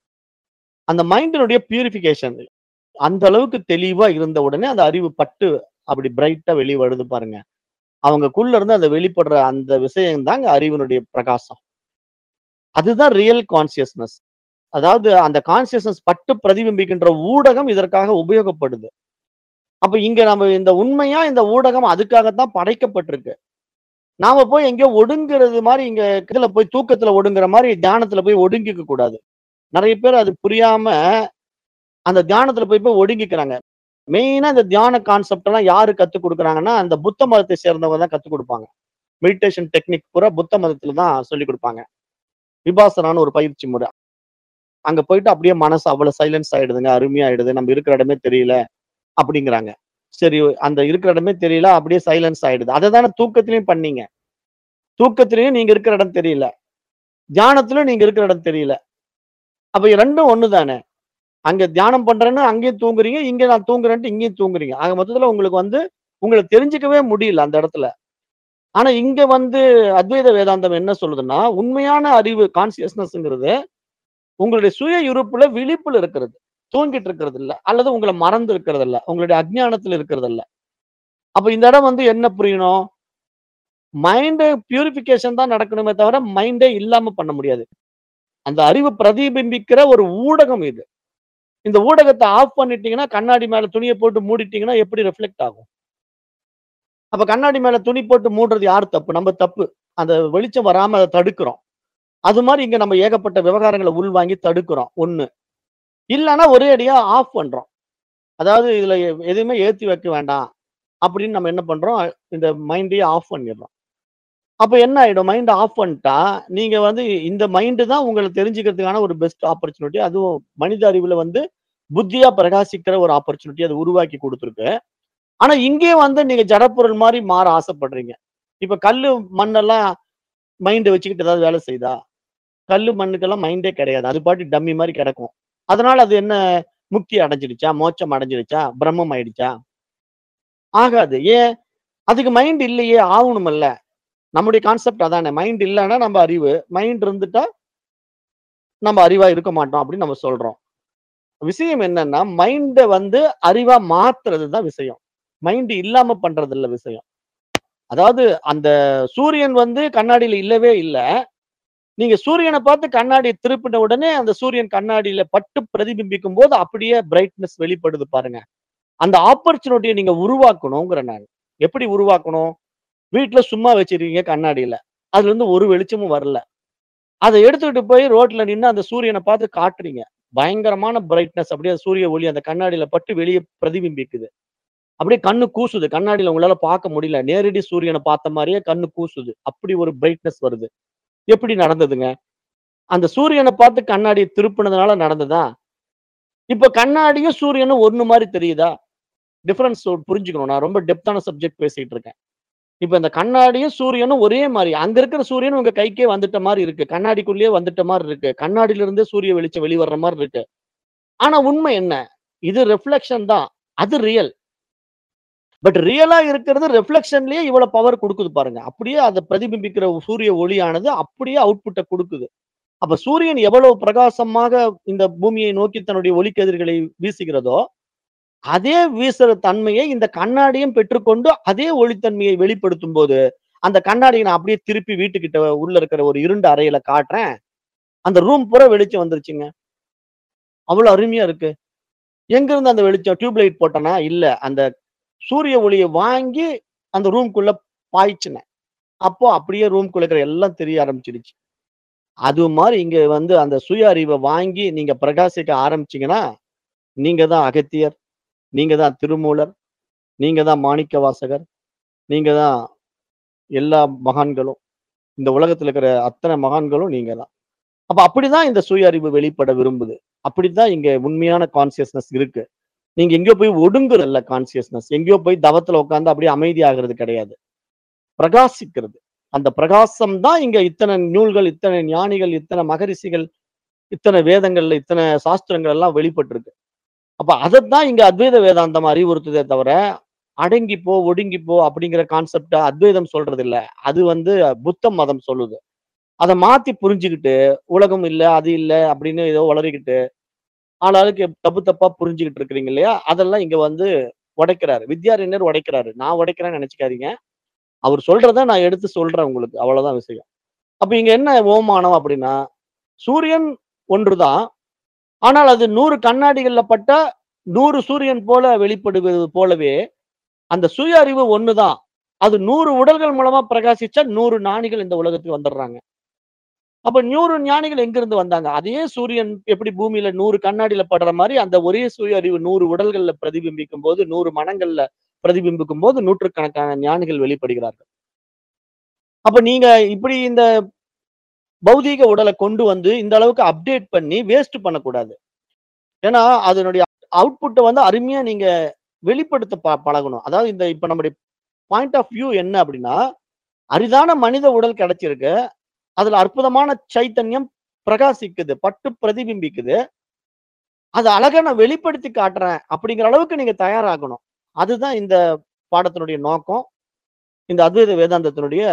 அந்த மைண்டினுடைய பியூரிஃபிகேஷன். அந்த அளவுக்கு தெளிவா இருந்த உடனே அந்த அறிவு பட்டு அப்படி பிரைட்டா வெளிய வருது பாருங்க. அவங்கக்குள்ள இருந்து அந்த வெளிப்படுற அந்த விஷயம் தாங்க அறிவினுடைய பிரகாசம். அதுதான் ரியல் கான்ஷியஸ்னஸ். அதாவது அந்த கான்ஷியஸ்னஸ் பட்டு பிரதிபிம்பிக்கின்ற ஊடகம் இதற்காக உபயோகப்படுது. அப்ப இங்க நம்ம இந்த உண்மையா இந்த ஊடகம் அதுக்காக தான் படைக்கப்பட்டிருக்கு. நாம போய் எங்கேயோ ஒடுங்குறது மாரி இங்க இதுல போய் தூக்கத்துல ஒடுங்குற மாரி தியானத்துல போய் ஒடுங்கிக்க கூடாது. நெறைய பேர் அது புரியாம அந்த தியானத்துல போய் போய் ஒடுங்கிக்கிறாங்க. மெயினா இந்த தியான கான்செப்ட் எல்லாம் யாரு கத்துக் குடுக்குறாங்கன்னா, அந்த புத்த மதத்தை சேர்ந்தவங்க தான் கத்துக் குடுப்பாங்க. மெடிடேஷன் டெக்னிக் பூரா புத்த மதத்துல தான் சொல்லிக் குடுப்பாங்க. விபாசனான்னு ஒரு பயிற்சி முறை. அங்க போயிட்டு அப்படியே மனசு அவ்வளவு சைலன்ஸ் ஆயிடுதுங்க. அருமையாயிடுது. நம்ம இருக்கிற இடமே தெரியல. அப்படிங்கிறாங்க. சரி அந்த இருக்கிற இடமே தெரியல. அப்படியே சைலன்ஸ் ஆயிடுது. அததானே தூக்கத்திலயும் பண்ணீங்க. தூக்கத்திலயும் நீங்க இருக்கிற இடம் தெரியல. தியானத்திலும் நீங்க இருக்கிற இடம் தெரியல. அப்ப 2ம் ஒண்ணு தானே. அங்க தியானம் பண்றேன்னு அங்கேயும் தூங்குறீங்க. இங்க நான் தூங்குறேன்ட்டு இங்கேயும் தூங்குறீங்க. ஆக மொத்தத்துல உங்களுக்கு வந்து உங்கள தெரிஞ்சுக்கவே முடியல அந்த இடத்துல. ஆனா இங்க வந்து அத்வைத வேதாந்தம் என்ன சொல்லுதுன்னா, உண்மையான அறிவு கான்ஷியஸ்னஸ்ங்கிறது உங்களுடைய சுய இருப்புல விழிப்புல இருக்கிறது. தூங்கிட்டு இருக்கிறது இல்ல. அல்லது உங்கள மறந்து இருக்கிறது இல்ல. உங்களுடைய அஞ்ஞானத்துல இருக்கிறது இல்ல. அப்ப இந்த இடம் வந்து என்ன புரியணும்? மைண்ட் பியூரிஃபிகேஷன் தான் நடக்கணுமே தவிர, மைண்டே இல்லாம பண்ண முடியாது. அந்த அறிவு பிரதிபிம்பிக்கிற ஒரு ஊடகம் இது. இந்த ஊடகத்த ஆஃப் பண்ணிட்டீங்கன்னா, கண்ணாடி மேல துணிய போட்டு மூடிட்டீங்கன்னா எப்படி ரிஃப்ளெக்ட் ஆகும்? அப்ப கண்ணாடி மேல துணி போட்டு மூடுறது யார் தப்பு? நம்ம தப்பு. அந்த வெளிச்சம் வராம அத தடுக்கிறோம். அது மாரி இங்க நம்ம ஏகப்பட்ட விவகாரங்கள உள்வாங்கி தடுக்கிறோம். 1. இல்லன்னா ஒரே அடியா ஆஃப் பண்றோம். அதாவது இதுல எ எதுவுமே ஏத்தி வைக்க வேண்டாம். அப்படின்னு நம்ம என்ன பண்றோம்? இந்த மைண்டயே ஆஃப் பண்ணிடுறோம். அப்ப என்ன ஆயிடும்? மைண்ட ஆஃப் பண்ணிட்டா, நீங்க வந்து இந்த மைண்ட் தான் உங்கள தெரிஞ்சுக்கிறதுக்கான ஒரு பெஸ்ட் ஆப்பர்ச்சுனிட்டி. அதுவும் மனித அறிவுல வந்து புத்தியா பிரகாசிக்கிற ஒரு ஆப்பர்ச்சுனிட்டி அது உருவாக்கி குடுத்திருக்கு. ஆனா இங்கேயே வந்து நீங்க ஜடப்பொருள் மாரி மாற ஆசைப்படுறீங்க. இப்ப கல்லு, மண்ணெல்லாம் மைண்ட் வச்சுக்கிட்டு ஏதாவது வேலை செய்யுதா? கல்லு, மண்ணுக்கெல்லாம் மைண்டே கிடையாது. அது பாட்டுக்கு டம்மி மாரி கிடக்கும். அதனால அது என்ன முக்தி அடைஞ்சிடுச்சா? மோட்சம் அடைஞ்சிடுச்சா? பிரம்மம் ஆயிடுச்சா? ஆகாது. ஏன்? அதுக்கு மைண்ட் இல்லையே! ஆவணுமல்ல. நம்முடைய கான்செப்ட் அதானே. மைண்ட் இல்லன்னா நம்ம அறிவு. மைண்ட் இருந்துட்டா நம்ம அறிவா இருக்க மாட்டோம் அப்படின்னு நம்ம சொல்றோம். விஷயம் என்னன்னா, மைண்ட வந்து அறிவா மாத்துறது தான் விஷயம். மைண்ட் இல்லாம பண்றது இல்ல விஷயம். அதாவது அந்த சூரியன் வந்து கண்ணாடியில இல்லவே இல்ல. நீங்க சூரியன பார்த்து கண்ணாடிய திருப்பின உடனே அந்த சூரியன் கண்ணாடியில பட்டு பிரதிபிம்பிக்கும்போது அப்படியே பிரைட்னஸ் வெளிப்படுது பாருங்க. அந்த ஆப்பர்ச்சுனிட்டிய நீங்க உருவாக்கணும்ங்கிறேன் நானு. எப்படி உருவாக்கணும்? வீட்ல சும்மா வச்சிருக்கீங்க கண்ணாடியில. அதுலருந்து ஒரு வெளிச்சமும் வரல. அத எடுத்துக்கிட்டு போய் ரோட்ல நின்னு அந்த சூரியன பார்த்து காட்டுறீங்க. பயங்கரமான பிரைட்னஸ் அப்படியே சூரிய ஒளி அந்த கண்ணாடியில பட்டு வெளிய பிரதிபிம்பிக்குது. அப்படியே கண்ணு கூசுது. கண்ணாடியில உங்களால பார்க்க முடியல. நேரடி சூரியன பார்த்த மாரியே கண்ணு கூசுது. அப்படி ஒரு பிரைட்னஸ் வருது. எப்படி நடந்ததுங்க? அந்த சூரியன பார்த்து கண்ணாடிய திருப்புனதுனால நடந்ததா? இப்ப கண்ணாடியும் சூரியனும் ஒண்ணு மாரி தெரியுதா? டிஃபரன்ஸ் புரிஞ்சுக்கணும். நான் ரொம்ப டெப்த்தான சப்ஜெக்ட் பேசிட்டு இருக்கேன். இப்ப இந்த கண்ணாடியும் சூரியனும் ஒரே மாரி. அங்க இருக்கிற சூரியன் உங்க கைக்கே வந்துட்ட மாரி இருக்கு. கண்ணாடிக்குள்ளேயே வந்துட்ட மாரி இருக்கு. கண்ணாடியில இருந்தே சூரிய வெளிச்சம் வெளிய வர்ற மாரி இருக்கு. ஆனா உண்மை என்ன? இது ரிஃப்ளெக்ஷன் தான். அது ரியல். பட் ரியலா இருக்கிறது ரிஃப்ளெக்ஷன்லயே இவ்வளவு பவர் குடுக்குது பாருங்க. அப்படியே அத பிரதிபிம்பிக்கிற சூரிய ஒளியானது அப்படியே அவுட்புட்ட குடுக்குது. அப்ப சூரியன் எவ்வளவு பிரகாசமாக இந்த பூமியை நோக்கி தன்னுடைய ஒளிக்கதிர்களை வீசுகிறதோ, அதே வீசுற தன்மையை இந்த கண்ணாடியும் பெற்றுக்கொண்டு அதே ஒளித்தன்மையை வெளிப்படுத்தும்போது, அந்த கண்ணாடிய நான் அப்படியே திருப்பி வீட்டுக்கிட்ட உள்ள இருக்கிற ஒரு இருண்ட அறையில காட்டுறேன். அந்த ரூம் பூரா வெளிச்சம் வந்துருச்சுங்க. அவ்வளவு அருமையா இருக்கு. எங்கிருந்து அந்த வெளிச்சம்? டியூப் லைட் போட்டனா? இல்ல. அந்த சூரிய ஒளிய வாங்கி அந்த ரூம்க்குள்ள பாய்ச்சினேன். அப்போ அப்படியே ரூம்க்குள்ள இருக்கிற எல்லாம் தெரிய ஆரம்பிச்சிடுச்சு. அது மாரி இங்க வந்து அந்த சுய அறிவ வாங்கி நீங்க பிரகாசிக்க ஆரம்பிச்சீங்கன்னா, நீங்க தான் அகத்தியர், நீங்க தான் திருமூலர், நீங்க தான் மாணிக்கவாசகர், நீங்க தான் எல்லா மகான்களும். இந்த உலகத்துல இருக்கிற அத்தன மகான்களும் நீங்க தான். அப்ப அப்படிதான் இந்த சுய அறிவு வெளிப்பட விரும்புது. அப்படித்தான் இங்க உண்மையான கான்ஷியஸ்னஸ் இருக்கு. நீங்க எங்கேயோ போய் ஒடுங்குறல்ல கான்ஷியஸ்னஸ். எங்கேயோ போய் தவத்துல உட்கார்ந்து அப்படியே அமைதியாகிறது கிடையாது. பிரகாசிக்கிறது. அந்த பிரகாசம் தான் இங்க இத்தன நூல்கள், இத்தன ஞானிகள், இத்தன மகரிஷிகள், இத்தன வேதங்கள்ல, இத்தன சாஸ்திரங்கள் எல்லாம் வெளிப்பட்டிருக்கு. அப்ப அதத்தான் இங்க அத்வைத வேதாந்தம் அறிவுறுத்துதே தவிர, அடங்கி போ, ஒடுங்கி போ அப்படிங்கிற கான்செப்ட்ட அத்வைதம் சொல்றது இல்ல. அது வந்து புத்த மதம் சொல்லுது. அத மாத்தி புரிஞ்சுகிட்டு, உலகம் இல்ல, அது இல்ல அப்படின்னு ஏதோ உளறிக்கிட்டு, ஆளாளுக்கு தப்பு தப்பா புரிஞ்சுகிட்டு இருக்கிறீங்க இல்லையா? அதெல்லாம் இங்க வந்து உடைக்கிறாரு. வித்யாரண்யர் உடைக்கிறாரு. நான் உடைக்கிறேன்னு நெனச்சுக்காதீங்க. அவர் சொல்றத நான் எடுத்து சொல்றேன் உங்களுக்கு. அவ்வளவுதான் விஷயம். அப்ப இங்க என்ன ஓமானம் அப்படின்னா, சூரியன் ஒன்றுதான். ஆனால் அது 100 கண்ணாடிகள்ல பட்டா 100 சூரியன் போல வெளிப்படுவது போலவே, அந்த சுய அறிவு ஒண்ணுதான். அது 100 உடல்கள் மூலமா பிரகாசிச்சா 100 ஞானிகள் இந்த உலகத்துக்கு வந்துடுறாங்க. அப்ப 100 ஞானிகள் எங்கிருந்து வந்தாங்க? அதே சூரியன் எப்படி பூமியில 100 கண்ணாடியில படுற மாரி, அந்த ஒரே சுய அறிவு 100 உடல்கள்ல பிரதிபிம்பிக்கும்போது, 100 மனங்கள்ல பிரதிபிம்பிக்கும்போது, நூற்றுக்கணக்கான ஞானிகள் வெளிப்படுகிறார்கள். அப்ப நீங்க இப்படி இந்த பௌதீக உடல கொண்டு வந்து இந்த அளவுக்கு அப்டேட் பண்ணி வேஸ்ட் பண்ணக்கூடாது. ஏன்னா, அதனுடைய அவுட்புட்ட வந்து அருமையா நீங்க வெளிப்படுத்த ப பழகணும். அதாவது இந்த இப்ப நம்முடைய பாயிண்ட் ஆஃப் வியூ என்ன அப்படின்னா, அரிதான மனித உடல் கிடைச்சிருக்கு. அதுல அற்புதமான சைத்தன்யம் பிரகாசிக்குது. பட்டு பிரதிபிம்பிக்குது. அத அழகா நான் வெளிப்படுத்தி காட்டுறேன். அப்படிங்கிற அளவுக்கு நீங்க தயாராகணும். அதுதான் இந்த பாடத்தினுடைய நோக்கம். இந்த அத்வைத வேதாந்தத்தினுடைய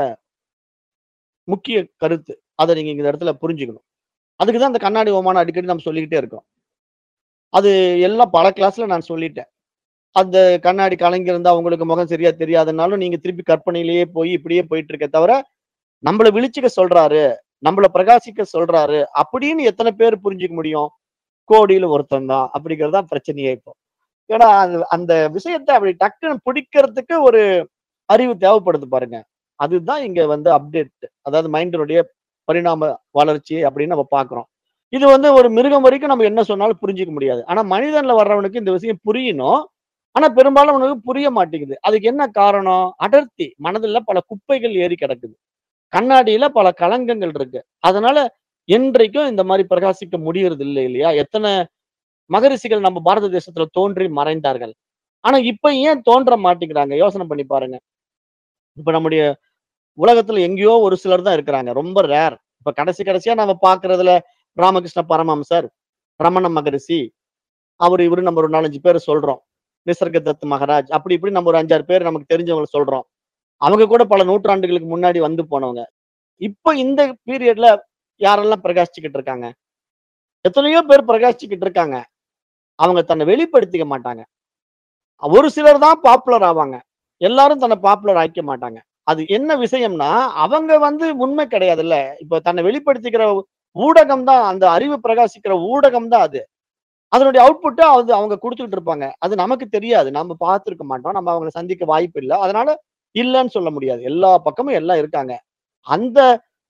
முக்கிய கருத்து. அத நீங்க இந்த இடத்துல புரிஞ்சுக்கணும். அதுக்கு தான் அந்த கண்ணாடி ஓமானம் அடிக்கடி நம்ம சொல்லிக்கிட்டே இருக்கோம். அது எல்லாம் பல கிளாஸ்ல நான் சொல்லிட்டேன். அந்த கண்ணாடி கலங்கியிருந்தா உங்களுக்கு முகம் சரியா தெரியாதுன்னாலும், நீங்க திருப்பி கற்பனையிலேயே போய் இப்படியே போயிட்டு இருக்கே தவிர, நம்மள விழிச்சுக்க சொல்றாரு, நம்மள பிரகாசிக்க சொல்றாரு அப்படின்னு எத்தன பேர் புரிஞ்சுக்க முடியும்? கோடியில ஒருத்தன் தான். அப்படிங்கிறது தான் பிரச்சனையே இப்போ. ஏன்னா, அது அந்த விஷயத்த அப்படி டக்குன்னு பிடிக்கிறதுக்கு ஒரு அறிவு தேவைப்படுது பாருங்க. அதுதான் இங்க வந்து அப்டேட். அதாவது மைண்டினுடைய பரிணாம வளர்ச்சி அப்படின்னு நம்ம பார்க்கிறோம். இது வந்து ஒரு மிருகம் வரைக்கும் நம்ம என்ன சொன்னாலும் புரிஞ்சுக்க முடியாது. ஆனா மனிதன்ல வர்றவனுக்கு இந்த விஷயம் புரியணும். ஆனா பெரும்பாலும் அவனுக்கு புரிய மாட்டேங்குது. அதுக்கு என்ன காரணம்? அடர்த்தி. மனதுல பல குப்பைகள் ஏறி கிடக்குது. கண்ணாடியில பல களங்கங்கள் இருக்கு. அதனால என்றைக்கும் இந்த மாரி பிரகாசிக்க முடியறது இல்ல இல்லையா? எத்தன மகரிஷிகள் நம்ம பாரத தேசத்துல தோன்றி மறைந்தார்கள். ஆனா இப்ப ஏன் தோன்ற மாட்டேங்கிறாங்க? யோசனை பண்ணி பாருங்க. இப்ப நம்முடைய உலகத்துல எங்கேயோ ஒரு சிலர் தான் இருக்கிறாங்க. ரொம்ப ரேர். இப்ப கடைசி கடைசியா நம்ம பார்க்கிறதுல ராமகிருஷ்ண பரமஹம்சர், ரமண மகரிஷி, அவரு இவரு நம்ம ஒரு 4, 5 பேர சொல்றோம். நிசர்க தத் மகாராஜ் அப்படி இப்படி நம்ம ஒரு 5, 6 பேர் நமக்கு தெரிஞ்சவங்கள சொல்றோம். அவங்க கூட பல நூற்றாண்டுகளுக்கு முன்னாடி வந்து போனவங்க. இப்ப இந்த பீரியட்ல யாரெல்லாம் பிரகாசிச்சுக்கிட்டு இருக்காங்க? எத்தனையோ பேர் பிரகாசிச்சுக்கிட்டு இருக்காங்க. அவங்க தன்னை வெளிப்படுத்திக்க மாட்டாங்க. ஒரு சிலர் தான் பாப்புலர் ஆவாங்க. எல்லாரும் தன்னை பாப்புலர் ஆக்கிக்க மாட்டாங்க. அது என்ன விஷயம்னா, அவங்க வந்து உண்மை கிடையாதுல்ல. இப்ப தன்னை வெளிப்படுத்திக்கிற ஊடகம் தான் அந்த அறிவு பிரகாசிக்கிற ஊடகம் தான் அது. அதனுடைய அவுட்புட்ட அது அவங்க குடுத்துட்டு இருப்பாங்க. அது நமக்கு தெரியாது. நம்ம பார்த்திருக்க மாட்டோம். நம்ம அவங்கள சந்திக்க வாய்ப்பு இல்ல. அதனால இல்லன்னு சொல்ல முடியாது. எல்லா பக்கமும் எல்லாம் இருக்காங்க. அந்த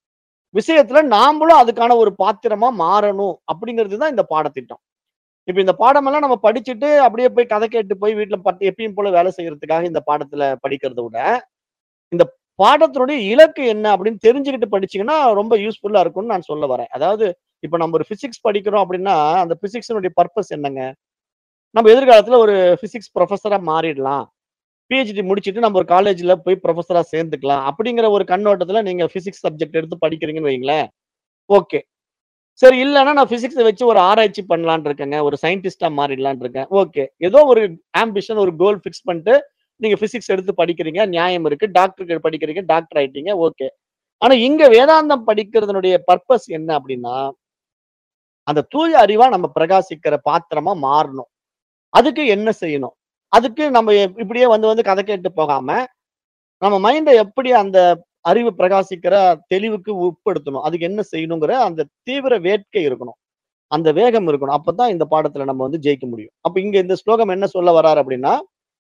விஷயத்துல நாமளும் அதுக்கான ஒரு பாத்திரமா மாறணும் அப்படிங்கிறது தான் இந்த பாடத்திட்டம். இப்ப இந்த பாடமெல்லாம் நம்ம படிச்சுட்டு அப்படியே போய் கதை கேட்டு போய் வீட்ல பட் எப்பயும் போல வேலை செய்யறதுக்காக இந்த பாடத்துல படிக்கிறத விட, இந்த பாடத்தினுடைய இலக்கு என்ன அப்படின்னு தெரிஞ்சுக்கிட்டு படிச்சீங்கன்னா ரொம்ப யூஸ்ஃபுல்லா இருக்கும்னு நான் சொல்ல வரேன். அதாவது இப்ப நம்ம ஒரு பிசிக்ஸ் படிக்கிறோம் அப்படின்னா, அந்த பிசிக்ஸினுடைய பர்ப்பஸ் என்னங்க? நம்ம எதிர்காலத்துல ஒரு பிசிக்ஸ் புரொஃபஸரா மாறிடலாம். பிஹெச்டி முடிச்சுட்டு நம்ம ஒரு காலேஜ்ல போய் புரொஃபஸரா சேர்ந்துக்கலாம். அப்படிங்கிற ஒரு கண்ணோட்டத்துல நீங்க பிசிக்ஸ் சப்ஜெக்ட் எடுத்து படிக்கிறீங்கன்னு வையுங்களேன். ஓகே. சரி இல்லன்னா நான் பிசிக்ஸ வச்சு ஒரு ஆராய்ச்சி பண்ணலான்னு இருக்கேங்க. ஒரு சயின்டிஸ்ட்டா மாறிடலான்னு இருக்கேன். ஓகே. ஏதோ ஒரு ஆம்பிஷன், ஒரு கோல் ஃபிக்ஸ் பண்ணிட்டு நீங்க பிசிக்ஸ் எடுத்து படிக்கிறீங்க. நியாயம் இருக்கு. டாக்டருக்கு படிக்கிறீங்க. டாக்டர் ஆயிட்டீங்க. ஓகே. ஆனா இங்க வேதாந்தம் படிக்கிறதனுடைய பர்ப்பஸ் என்ன அப்படின்னா, அந்த தூய அறிவா நம்ம பிரகாசிக்கிற பாத்திரமா மாறணும். அதுக்கு என்ன செய்யணும்? அதுக்கு நம்ம எப் இப்படியே வந்து வந்து கதை கேட்டு போகாம, நம்ம மைண்ட எப்படி அந்த அறிவு பிரகாசிக்கிற தெளிவுக்கு உட்படுத்தணும். அதுக்கு என்ன செய்யணுங்கிற அந்த தீவிர வேட்கை இருக்கணும். அந்த வேகம் இருக்கணும். அப்பதான் இந்த பாடத்துல நம்ம வந்து ஜெயிக்க முடியும். அப்ப இங்க இந்த ஸ்லோகம் என்ன சொல்ல வர்றாரு அப்படின்னா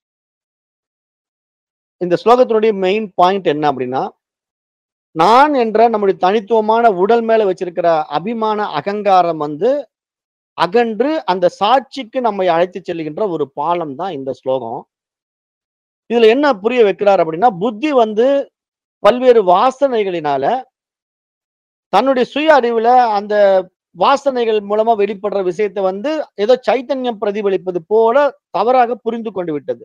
இந்த ஸ்லோகத்தினுடைய மெயின் பாயிண்ட் என்ன அப்படின்னா, நான் என்ற நம்முடைய தனித்துவமான உடல் மேல வச்சிருக்கிற அபிமான அகங்காரம் வந்து அகன்று அந்த சாட்சிக்கு நம்மை அழைத்துச் செல்லுகின்ற ஒரு பாலம் தான் இந்த ஸ்லோகம். இதுல என்ன புரிய வைக்கிறார் அப்படின்னா, புத்தி வந்து பல்வேறு வாசனைகளினால தன்னுடைய சுய அறிவுல அந்த வாசனைகள் மூலமா வெளிப்படுற விஷயத்த வந்து ஏதோ சைத்தன்யம் பிரதிபலிப்பது போல தவறாக புரிந்து கொண்டு விட்டது.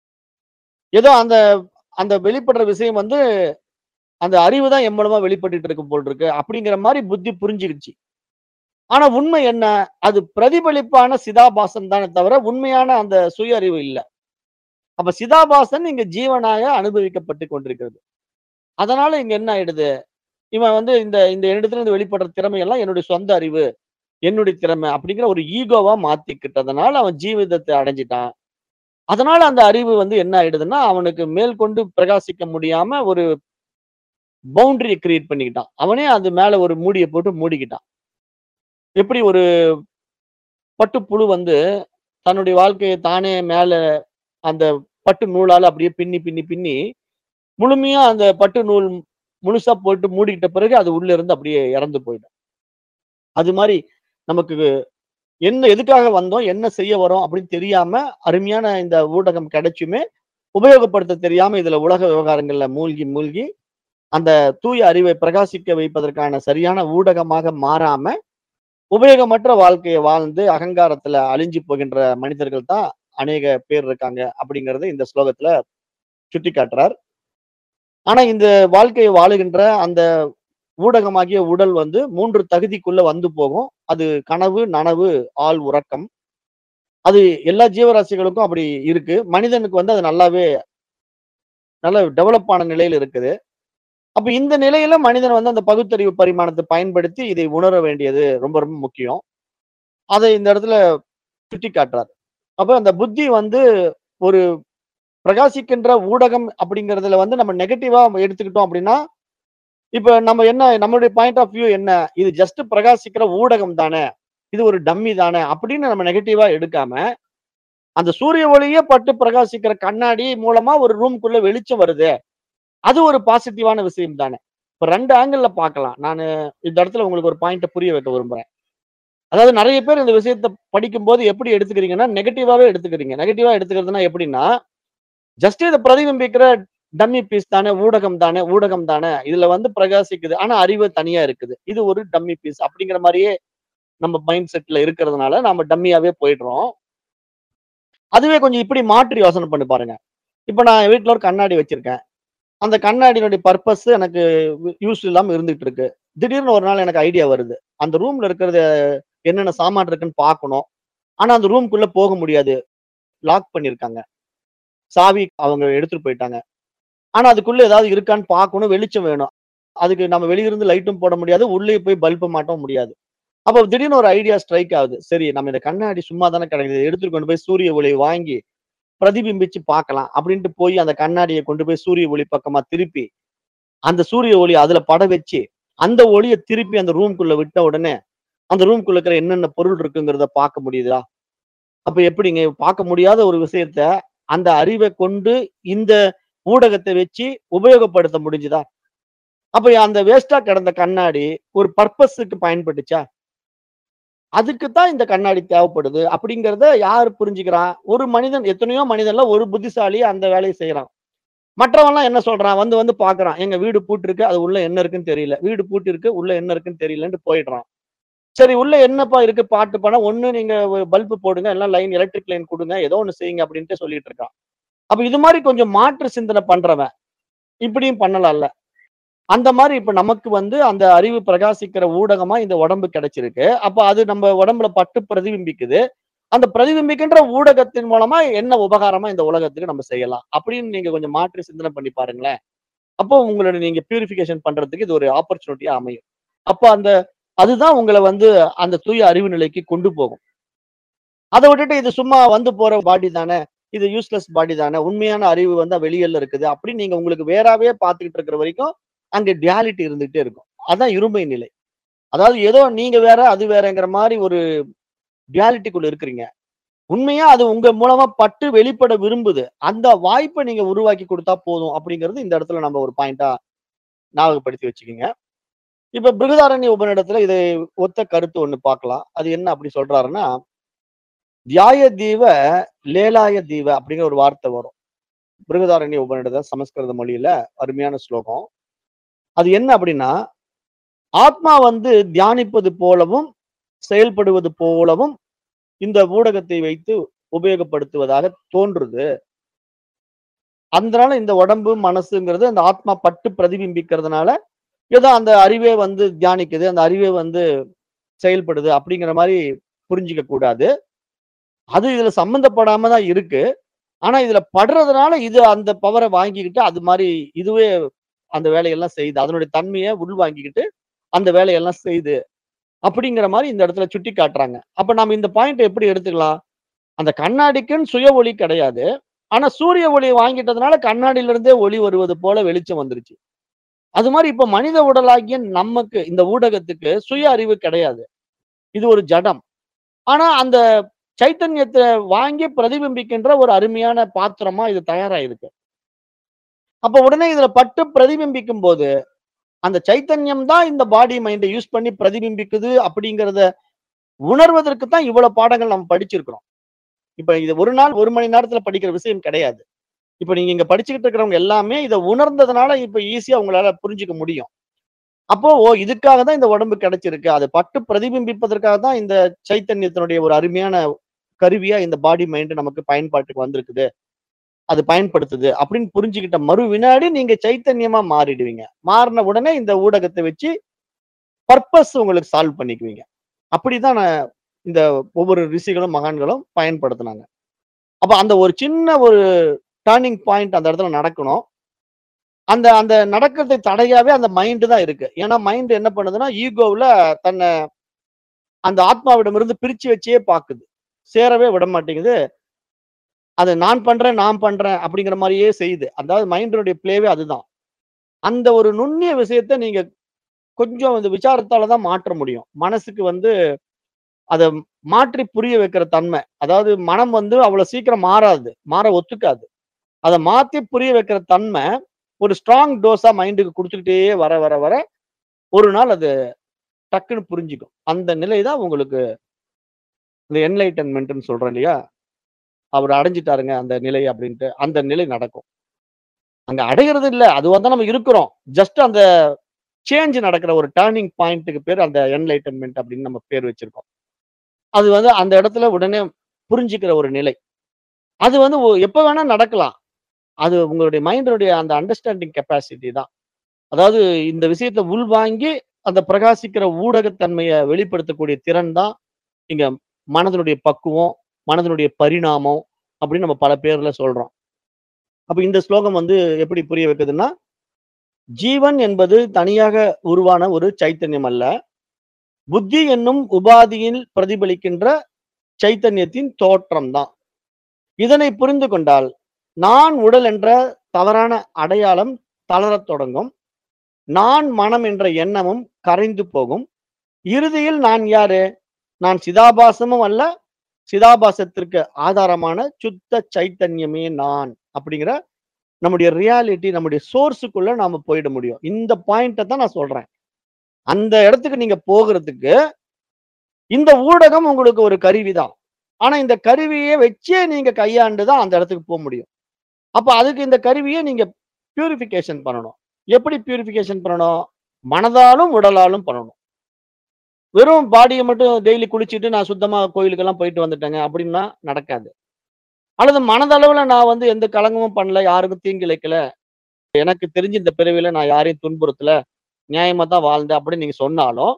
ஏதோ அந்த அந்த வெளிப்படுற விஷயம் வந்து அந்த அறிவு தான் என் மூலமா வெளிப்பட்டுட்டு இருக்கு போல் இருக்கு. அப்படிங்கிற மாரி புத்தி புரிஞ்சுகிடுச்சு. ஆனா உண்மை என்ன? அது பிரதிபலிப்பான சிதாபாசன் தானே தவிர, உண்மையான அந்த சுய அறிவு இல்ல. அப்ப சிதாபாசன் இங்க ஜீவனாக அனுபவிக்கப்பட்டுக் கொண்டிருக்கிறது. அதனால இங்க என்ன ஆயிடுது? இவன் வந்து இந்த இந்த என்னிடத்துல இருந்து வெளிப்படுற திறமை எல்லாம் என்னுடைய சொந்த அறிவு, என்னுடைய திறமை அப்படிங்கிற ஒரு ஈகோவா மாத்திக்கிட்டதுனால அவன் ஜீவிதத்தை அடைஞ்சிட்டான். அதனால அந்த அறிவு வந்து என்ன ஆயிடுதுன்னா, அவனுக்கு மேற்கொண்டு பிரகாசிக்க முடியாம ஒரு பவுண்டரிய கிரியேட் பண்ணிக்கிட்டான். அவனே அது மேல ஒரு மூடிய போட்டு மூடிக்கிட்டான். எப்படி ஒரு பட்டுப்புழு வந்து தன்னுடைய வாழ்க்கைய தானே மேல அந்த பட்டு நூலால அப்படியே பின்னி, பின்னி, பின்னி முழுமையா அந்த பட்டு நூல் முழுசா போட்டு மூடிக்கிட்ட பிறகு அது உள்ள இருந்து அப்படியே இறந்து போயிடும். அது மாரி நமக்கு என்ன எதுக்காக வந்தோம்? என்ன செய்ய வரோம்? அப்படின்னு தெரியாம அருமையான இந்த ஊடகம் கிடைச்சுமே உபயோகப்படுத்த தெரியாம இதுல உலக விவகாரங்கள்ல மூழ்கி, மூழ்கி அந்த தூய அறிவை பிரகாசிக்க வைப்பதற்கான சரியான ஊடகமாக மாறாம, உபயோகமற்ற வாழ்க்கைய வாழ்ந்து அகங்காரத்துல அழிஞ்சு போகின்ற மனிதர்கள் தான் அநேக பேர் இருக்காங்க. அப்படிங்கிறத இந்த ஸ்லோகத்துல சுட்டிக்காட்டுறார். ஆனா இந்த வாழ்க்கைய வாழுகின்ற அந்த ஊடகமாகிய உடல் வந்து 3 தகுதிக்குள்ள வந்து போகும். அது கனவு, நனவு, ஆழ் உறக்கம். அது எல்லா ஜீவராசிகளுக்கும் அப்படி இருக்கு. மனிதனுக்கு வந்து அது நல்லாவே நல்ல டெவலப் ஆன நிலையில இருக்குது. அப்ப இந்த நிலையில மனிதன் வந்து அந்த பகுத்தறிவு பரிமாணத்த பயன்படுத்தி இதை உணர வேண்டியது ரொம்ப ரொம்ப முக்கியம். அதை இந்த இடத்துல சுட்டிக்காட்டுறார். அப்ப அந்த புத்தி வந்து ஒரு பிரகாசிக்கின்ற ஊடகம் அப்படிங்கிறதுல வந்து நம்ம நெகட்டிவா எடுத்துக்கிட்டோம் அப்படின்னா, இப்ப நம்ம என்ன நம்மளுடைய பாயிண்ட் ஆஃப் வியூ என்ன? இது ஜஸ்ட் பிரகாசிக்கிற ஊடகம் தானே. இது ஒரு டம்மி தானே அப்படின்னு நம்ம நெகட்டிவா எடுக்காம, அந்த சூரிய ஒளியே பட்டு பிரகாசிக்கிற கண்ணாடி மூலமா ஒரு ரூம்க்குள்ள வெளிச்சம் வருதே. அது ஒரு பாசிட்டிவான விஷயம் தானே. இப்ப 2 ஆங்கிள்ல பார்க்கலாம். நானு இந்த இடத்துல உங்களுக்கு ஒரு பாயிண்ட்ட புரிய வைக்க விரும்புறேன். அதாவது நெறைய பேர் இந்த விஷயத்த படிக்கும்போது எப்படி எடுத்துக்கிறீங்கன்னா, நெகட்டிவாவே எடுத்துக்கிறீங்க. நெகட்டிவா எடுத்துக்கிறதுனா எப்படின்னா, ஜஸ்ட் இத பிரதிபிம்பிக்கிற டம்மி பீஸ் தானே, ஊடகம் தானே, ஊடகம் தானே. இதுல வந்து பிரகாசிக்குது. ஆனா அறிவு தனியா இருக்குது. இது ஒரு டம்மி பீஸ் அப்படிங்கிற மாரியே நம்ம மைண்ட் செட்ல இருக்கிறதுனால நாம டம்மியாவே போயிடுறோம். அதுவே கொஞ்சம் இப்படி மாற்றி யோசனை பண்ணி பாருங்க. இப்ப நான் என் வீட்ல ஒரு கண்ணாடி வச்சிருக்கேன். அந்த கண்ணாடியினுடைய பர்ப்பஸ் எனக்கு யூஸ் இல்லாம இருந்துட்டு இருக்கு. திடீர்னு ஒரு நாள் எனக்கு ஐடியா வருது. அந்த ரூம்ல இருக்கிறது என்னென்ன சாமான் இருக்குன்னு பார்க்கணும். ஆனா அந்த ரூம்க்குள்ள போக முடியாது. லாக் பண்ணியிருக்காங்க. சாவி அவங்க எடுத்துட்டு போயிட்டாங்க. ஆனா அதுக்குள்ள ஏதாவது இருக்கான்னு பார்க்கணும். வெளிச்சம் வேணும். அதுக்கு நம்ம வெளிய இருந்து லைட்டும் போட முடியாது. உள்ளே போய் பல்ப மாட்டவும் முடியாது. அப்ப திடீர்னு ஒரு ஐடியா ஸ்ட்ரைக் ஆகுது. சரி நம்ம இந்த கண்ணாடி சும்மா தானே கிடக்குது. எடுத்துட்டு கொண்டு போய் சூரிய ஒளி வாங்கி பிரதிபிம்பிச்சு பார்க்கலாம். அப்படின்ட்டு போய் அந்த கண்ணாடிய கொண்டு போய் சூரிய ஒளி பக்கமா திருப்பி, அந்த சூரிய ஒளி அதுல பட வச்சு, அந்த ஒளிய திருப்பி அந்த ரூம்க்குள்ள விட்ட உடனே, அந்த ரூம்க்குள்ள இருக்கிற என்னென்ன பொருள் இருக்குங்கிறத பார்க்க முடியுதா? அப்ப எப்படிங்க? பார்க்க முடியாத ஒரு விஷயத்த அந்த அறிவ கொண்டு இந்த ஊடகத்த வச்சு உபயோகப்படுத்த முடிஞ்சுதா? அப்ப அந்த வேஸ்டா கிடந்த கண்ணாடி ஒரு பர்பஸுக்கு பயன்பட்டுச்சா அதுக்கு தான் இந்த கண்ணாடி தேவைப்படுது அப்படிங்கிறத யார் புரிஞ்சுக்கிறான் ஒரு மனிதன் எத்தனையோ மனிதன்ல ஒரு புத்திசாலி அந்த வேலையை செய்யறான் மற்றவன்லாம் என்ன சொல்றான் வந்து வந்து பாக்குறான் எங்க வீடு பூட்டு இருக்கு அது உள்ள என்ன இருக்குன்னு தெரியல வீடு பூட்டு இருக்கு உள்ள என்ன இருக்குன்னு தெரியலன்னு போயிடுறான் சரி உள்ள என்னப்பா இருக்கு பாட்டு பண்ண ஒண்ணு நீங்க பல்பு போடுங்க எல்லாம் லைன் எலக்ட்ரிக் லைன் கொடுங்க ஏதோ ஒண்ணு செய்யுங்க அப்படின்ட்டு சொல்லிட்டு இருக்கான் அப்ப இது மாதிரி கொஞ்சம் மாற்று சிந்தனை பண்றவன் இப்படியும் பண்ணலாம்ல அந்த மாதிரி இப்ப நமக்கு வந்து அந்த அறிவு பிரகாசிக்கிற ஊடகமா இந்த உடம்பு கிடைச்சிருக்கு அப்ப அது நம்ம உடம்புல பட்டு பிரதிபிம்பிக்குது அந்த பிரதிபிம்பிக்கின்ற ஊடகத்தின் மூலமா என்ன உபகாரமா இந்த உலகத்துக்கு நம்ம செய்யலாம் அப்படின்னு நீங்க கொஞ்சம் மாற்றி சிந்தனை பண்ணி பாருங்களேன் அப்போ உங்களோட நீங்க பியூரிஃபிகேஷன் பண்றதுக்கு இது ஒரு ஆப்பர்ச்சுனிட்டியா அமையும் அப்போ அந்த அதுதான் உங்களை வந்து அந்த தூய அறிவு நிலைக்கு கொண்டு போகும் அதை விட்டுட்டு இது சும்மா வந்து போற பாடி தானே இது யூஸ்லெஸ் பாடி தானே உண்மையான அறிவு வந்து வெளியில இருக்குது அப்படின்னு நீங்க உங்களுக்கு வேறாவே பார்த்துக்கிட்டு இருக்கிற வரைக்கும் அங்க டியாலிட்டி இருந்துகிட்டே இருக்கும் அதான் இருமை நிலை அதாவது ஏதோ நீங்க வேற அது வேறங்கிற மாதிரி ஒரு டியாலிட்டிக்குள்ள இருக்கிறீங்க உண்மையா அது உங்க மூலமா பட்டு வெளிப்பட விரும்புது அந்த வாய்ப்பை நீங்க உருவாக்கி கொடுத்தா போதும் அப்படிங்கிறது இந்த இடத்துல நம்ம ஒரு பாயிண்டா ஞாபகப்படுத்தி வச்சுக்கோங்க இப்ப பிருகதாரண்ய உபநிடத்துல இதை ஒத்த கருத்து ஒண்ணு பார்க்கலாம் அது என்ன அப்படி சொல்றாருன்னா தியாய தீவ லேலாய தீவ அப்படிங்கிற ஒரு வார்த்தை வரும் பிருகதாரண்ய உபநிடத சமஸ்கிருத மொழியில அருமையான ஸ்லோகம் அது என்ன அப்படின்னா ஆத்மா வந்து தியானிப்பது போலவும் செயல்படுவது போலவும் இந்த ஊடகத்தை வைத்து உபயோகப்படுத்துவதாக தோன்றுது அதனால இந்த உடம்பு மனசுங்கிறது அந்த ஆத்மா பட்டு பிரதிபிம்பிக்கிறதுனால ஏதோ அந்த அறிவே வந்து தியானிக்குது அந்த அறிவே வந்து செயல்படுது அப்படிங்கிற மாதிரி புரிஞ்சிக்க கூடாது அது இதுல சம்மந்தப்படாம தான் இருக்கு ஆனா இதுல படுறதுனால இது அந்த பவரை வாங்கிக்கிட்டு அது மாதிரி இதுவே அந்த வேலையெல்லாம் செய்யுது அதனுடைய தன்மையை உள் வாங்கிக்கிட்டு அந்த வேலையெல்லாம் செய்யுது அப்படிங்கிற மாதிரி இந்த இடத்துல சுட்டி காட்டுறாங்க அப்ப நம்ம இந்த பாயிண்ட் எப்படி எடுத்துக்கலாம் அந்த கண்ணாடிக்குன்னு சுய ஒளி கிடையாது ஆனா சூரிய ஒளியை வாங்கிட்டதுனால கண்ணாடியில இருந்தே ஒளி வருவது போல வெளிச்சம் வந்துருச்சு அது மாதிரி இப்ப மனித உடலாகிய நமக்கு இந்த ஊடகத்துக்கு சுய அறிவு கிடையாது இது ஒரு ஜடம் ஆனா அந்த சைத்தன்யத்தை வாங்கி பிரதிபிம்பிக்கின்ற ஒரு அருமையான பாத்திரமா இது தயாராயிருக்கு அப்ப உடனே இதுல பட்டு பிரதிபிம்பிக்கும் போது அந்த சைத்தன்யம் தான் இந்த பாடி மைண்டை யூஸ் பண்ணி பிரதிபிம்பிக்குது அப்படிங்கிறத உணர்வதற்கு தான் இவ்வளவு பாடங்கள் நம்ம படிச்சிருக்கிறோம் இப்ப இது ஒரு நாள் ஒரு மணி நேரத்துல படிக்கிற விஷயம் கிடையாது இப்ப நீங்க இங்க படிச்சுக்கிட்டு இருக்கிறவங்க எல்லாமே இதை உணர்ந்ததுனால இப்ப ஈஸியா உங்களால புரிஞ்சுக்க முடியும் அப்போ ஓ இதுக்காக தான் இந்த உடம்பு கிடைச்சிருக்கு அது பட்டு பிரதிபிம்பிப்பதற்காக தான் இந்த சைத்தன்யத்தினுடைய ஒரு அருமையான கருவியா இந்த பாடி மைண்ட் நமக்கு பயன்பாட்டுக்கு வந்திருக்குது அது பயன்படுத்துது அப்படின்னு புரிஞ்சுக்கிட்ட மறு வினாடி நீங்க சைத்தன்யமா மாறிடுவீங்க மாறின உடனே இந்த ஊடகத்தை வச்சு பர்பஸ் உங்களுக்கு சால்வ் பண்ணிக்குவீங்க அப்படிதான் நான் இந்த ஒவ்வொரு ரிஷிகளும் மகான்களும் பயன்படுத்தினாங்க அப்ப அந்த ஒரு சின்ன ஒரு டேர்னிங் பாயிண்ட் அந்த இடத்துல நடக்கணும் அந்த அந்த நடக்கிறதை தடையாவே அந்த மைண்டு தான் இருக்கு ஏன்னா மைண்ட் என்ன பண்ணுதுன்னா ஈகோவில் தன்னை அந்த ஆத்மாவிடமிருந்து பிரிச்சு வச்சே பாக்குது சேரவே விட மாட்டேங்குது அது நான் பண்றேன் நான் பண்றேன் அப்படிங்கிற மாதிரியே செய்யுது அதாவது மைண்டினுடைய பிளேவே அதுதான் அந்த ஒரு நுண்ணிய விஷயத்த நீங்க கொஞ்சம் இந்த விசாரத்தால தான் மாற்ற முடியும் மனசுக்கு வந்து அதை மாற்றி புரிய வைக்கிற தன்மை அதாவது மனம் வந்து அவ்வளவு சீக்கிரம் மாறாது மாற ஒத்துக்காது அதை மாத்தி புரிய வைக்கிற தன்மை ஒரு ஸ்ட்ராங் டோஸா மைண்டுக்கு கொடுத்துக்கிட்டே வர வர வர ஒரு நாள் அது டக்குன்னு புரிஞ்சுக்கும் அந்த நிலை தான் உங்களுக்கு இந்த என்லைட்டன்மெண்ட்னு சொல்றோம் இல்லையா அவர் அடைஞ்சிட்டாருங்க அந்த நிலை அப்படின்ட்டு அந்த நிலை நடக்கும் அங்க அடைகிறது இல்ல அது வந்து நம்ம இருக்கிறோம் ஜஸ்ட் அந்த சேஞ்ச் நடக்கிற ஒரு டேர்னிங் பாயிண்ட்டுக்கு பேர் அந்த என்லைட்டன்மெண்ட் அப்படின்னு நம்ம பேர் வச்சிருக்கோம் அது வந்து அந்த இடத்துல உடனே புரிஞ்சுக்கிற ஒரு நிலை அது வந்து ஒ- எப்ப வேணா நடக்கலாம் அது உங்களுடைய மைண்டினுடைய அந்த அண்டர்ஸ்டாண்டிங் கெப்பாசிட்டி தான் அதாவது இந்த விஷயத்தை உள்வாங்கி அந்த பிரகாசிக்கிற ஊடகத்தன்மையை வெளிப்படுத்தக்கூடிய திறன் தான் இங்க மனதனுடைய பக்குவம் மனதனுடைய பரிணாமம் அப்படின்னு நம்ம பல பேர்ல சொல்றோம் அப்ப இந்த ஸ்லோகம் வந்து எப்படி புரிய வைக்குதுன்னா ஜீவன் என்பது தனியாக உருவான ஒரு சைத்தன்யம் அல்ல புத்தி என்னும் உபாதியில் பிரதிபலிக்கின்ற சைத்தன்யத்தின் தோற்றம் தான் இதனை புரிந்து கொண்டால் நான் உடல் என்ற தவறான அடையாளம் தளரத் தொடங்கும் நான் மனம் என்ற எண்ணமும் கரைந்து போகும் இறுதியில் நான் யாரு நான் சிதாபாசமும் அல்ல சிதாபாசத்திற்கு ஆதாரமான சுத்த சைத்தன்யமே நான் அப்படிங்கிற நம்முடைய ரியாலிட்டி நம்முடைய சோர்ஸுக்குள்ள நாம போயிட முடியும் இந்த பாயிண்ட தான் நான் சொல்றேன் அந்த இடத்துக்கு நீங்க போகிறதுக்கு இந்த ஊடகம் உங்களுக்கு ஒரு கருவிதான் ஆனா இந்த கருவியை வச்சே நீங்க கையாண்டு தான் அந்த இடத்துக்கு போக முடியும் அப்ப அதுக்கு இந்த கருவியை நீங்க பியூரிஃபிகேஷன் பண்ணணும் எப்படி பியூரிஃபிகேஷன் பண்ணணும் மனதாலும் உடலாலும் பண்ணணும் வெறும் பாடியை மட்டும் டெய்லி குளிச்சுட்டு நான் சுத்தமா கோயிலுக்கெல்லாம் போயிட்டு வந்துட்டேங்க அப்படின்னா நடக்காது அல்லது மனதளவுல நான் வந்து எந்த கலங்கமும் பண்ணல யாருக்கும் தீங்கு இழைக்கல எனக்கு தெரிஞ்சு இந்த பிறவியில நான் யாரையும் துன்புறுத்தல நியாயமா தான் வாழ்ந்தேன் அப்படின்னு நீங்க சொன்னாலும்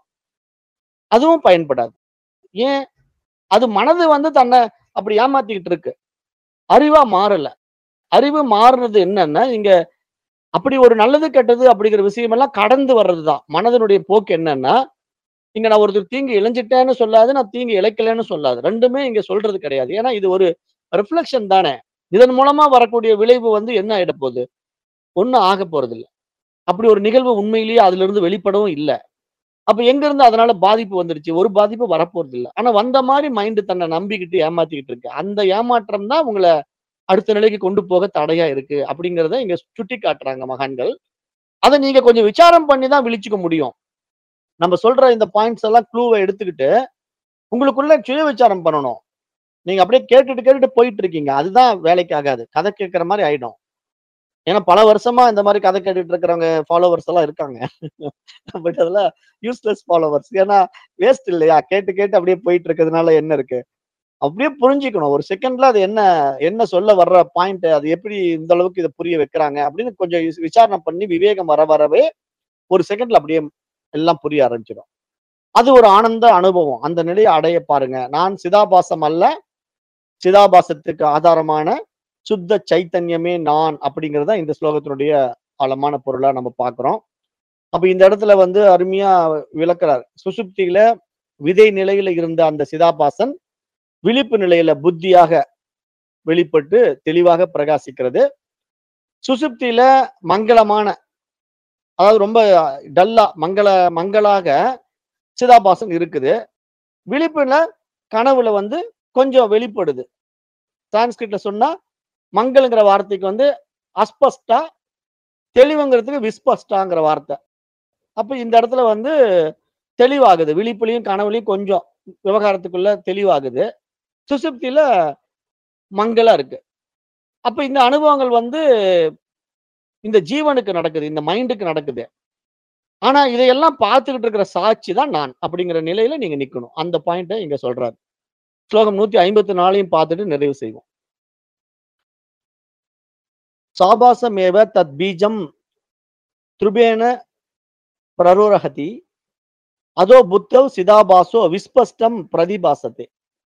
அதுவும் பயன்படாது ஏன் அது மனது வந்து தன்னை அப்படி ஏமாத்திக்கிட்டு இருக்கு அறிவா மாறல அறிவு மாறுறது என்னன்னா இங்க அப்படி ஒரு நல்லது கெட்டது அப்படிங்கிற விஷயம் எல்லாம் கடந்து வர்றதுதான் மனதனுடைய போக்கு என்னன்னா இங்க நான் ஒருத்தர் தீங்கு இழைஞ்சிட்டேன்னு சொல்லாது நான் தீங்கு இழைக்கலன்னு சொல்லாது ரெண்டுமே இங்க சொல்றது கிடையாது ஏன்னா இது ஒரு ரிஃப்ளெக்ஷன் தானே இதன் மூலமா வரக்கூடிய விளைவு வந்து என்ன ஆயிட போகுது ஒன்றும் ஆக போறது இல்ல அப்படி ஒரு நிகழ்வு உண்மையிலேயே அதுல இருந்து வெளிப்படவும் இல்லை அப்ப எங்க இருந்து அதனால பாதிப்பு வந்துருச்சு ஒரு பாதிப்பு வரப்போறது இல்லை ஆனா வந்த மாதிரி மைண்ட் தன்னை நம்பிக்கிட்டு ஏமாத்திக்கிட்டு இருக்கு அந்த ஏமாற்றம் தான் உங்களை அடுத்த நிலைக்கு கொண்டு போக தடையா இருக்கு அப்படிங்கிறத இங்க சுட்டி காட்டுறாங்க மகான்கள் அதை நீங்க கொஞ்சம் விசாரம் பண்ணி தான் விழிச்சுக்க முடியும் நம்ம சொல்ற இந்த பாயிண்ட்ஸ் எல்லாம் க்ளூவை எடுத்துக்கிட்டு உங்களுக்குள்ள சுய விசாரம் பண்ணணும் நீங்க அப்படியே கேட்டுட்டு கேட்டுட்டு போயிட்டு இருக்கீங்க அதுதான் வேலைக்கு ஆகாது கதை கேட்கிற மாதிரி ஆயிடும் ஏன்னா பல வருஷமா இந்த மாதிரி கதை கேட்டுட்டு இருக்கிறவங்க ஃபாலோவர்ஸ் எல்லாம் இருக்காங்க பட் அதெல்லாம் யூஸ்லெஸ் ஃபாலோவர்ஸ் ஏன்னா வேஸ்ட் இல்லையா கேட்டு கேட்டு அப்படியே போயிட்டு இருக்கிறதுனால என்ன இருக்கு அப்படியே புரிஞ்சுக்கணும் ஒரு செகண்ட்ல அது என்ன என்ன சொல்ல வர்ற பாயிண்ட் அது எப்படி இந்த அளவுக்கு இதை புரிய வைக்கிறாங்க அப்படின்னு கொஞ்சம் வி- விசாரணை பண்ணி விவேகம் வர வரவே ஒரு செகண்ட்ல அப்படியே எல்லாம் புரிய ஆரம்பிச்சிடும் அது ஒரு ஆனந்த அனுபவம் அந்த நிலையை அடைய பாருங்க நான் சிதாபாசம் அல்ல சிதாபாசத்துக்கு ஆதாரமான சுத்த சைத்தன்யமே நான் அப்படிங்கறத இந்த ஸ்லோகத்தினுடைய ஆழமான பொருளா நம்ம பார்க்கிறோம் அப்ப இந்த இடத்துல வந்து அருமையா விளக்குறார் சுசுப்தியில விதை நிலையில இருந்த அந்த சிதாபாசன் விழிப்பு நிலையில புத்தியாக வெளிப்பட்டு தெளிவாக பிரகாசிக்கிறது சுசுப்தியில மங்களமான அதாவது ரொம்ப டல்லா மங்கள மங்களாக சிதாபாசன் இருக்குது விழிப்புல கனவுல வந்து கொஞ்சம் வெளிப்படுது சான்ஸ்கிரிட்ல சொன்னா மங்கள்ங்கிற வார்த்தைக்கு வந்து அஸ்பஷ்டா தெளிவுங்கிறதுக்கு விஸ்பஷ்டாங்கிற வார்த்தை அப்ப இந்த இடத்துல வந்து தெளிவாகுது விழிப்புலையும் கனவுலையும் கொஞ்சம் விவகாரத்துக்குள்ள தெளிவாகுது சுசுப்தியில மங்களா இருக்கு அப்ப இந்த அனுபவங்கள் வந்து இந்த ஜீவனுக்கு நடக்குது இந்த மைண்டுக்கு நடக்குது ஆனா இதையெல்லாம் பார்த்துக்கிட்டு இருக்கிற சாட்சி தான் நான் அப்படிங்கிற நிலையில நீங்க நிக்கணும் அந்த பாயிண்ட இங்க சொல்றாரு ஸ்லோகம் நூத்தி ஐம்பத்தி நாலையும் பார்த்துட்டு நிறைவு செய்வோம் சாபாசமேவ தத் பீஜம் துருபேன பிரரோரஹதி அதோ புத்தவ் சிதாபாசோ விஸ்பஷ்டம் பிரதிபாசத்தே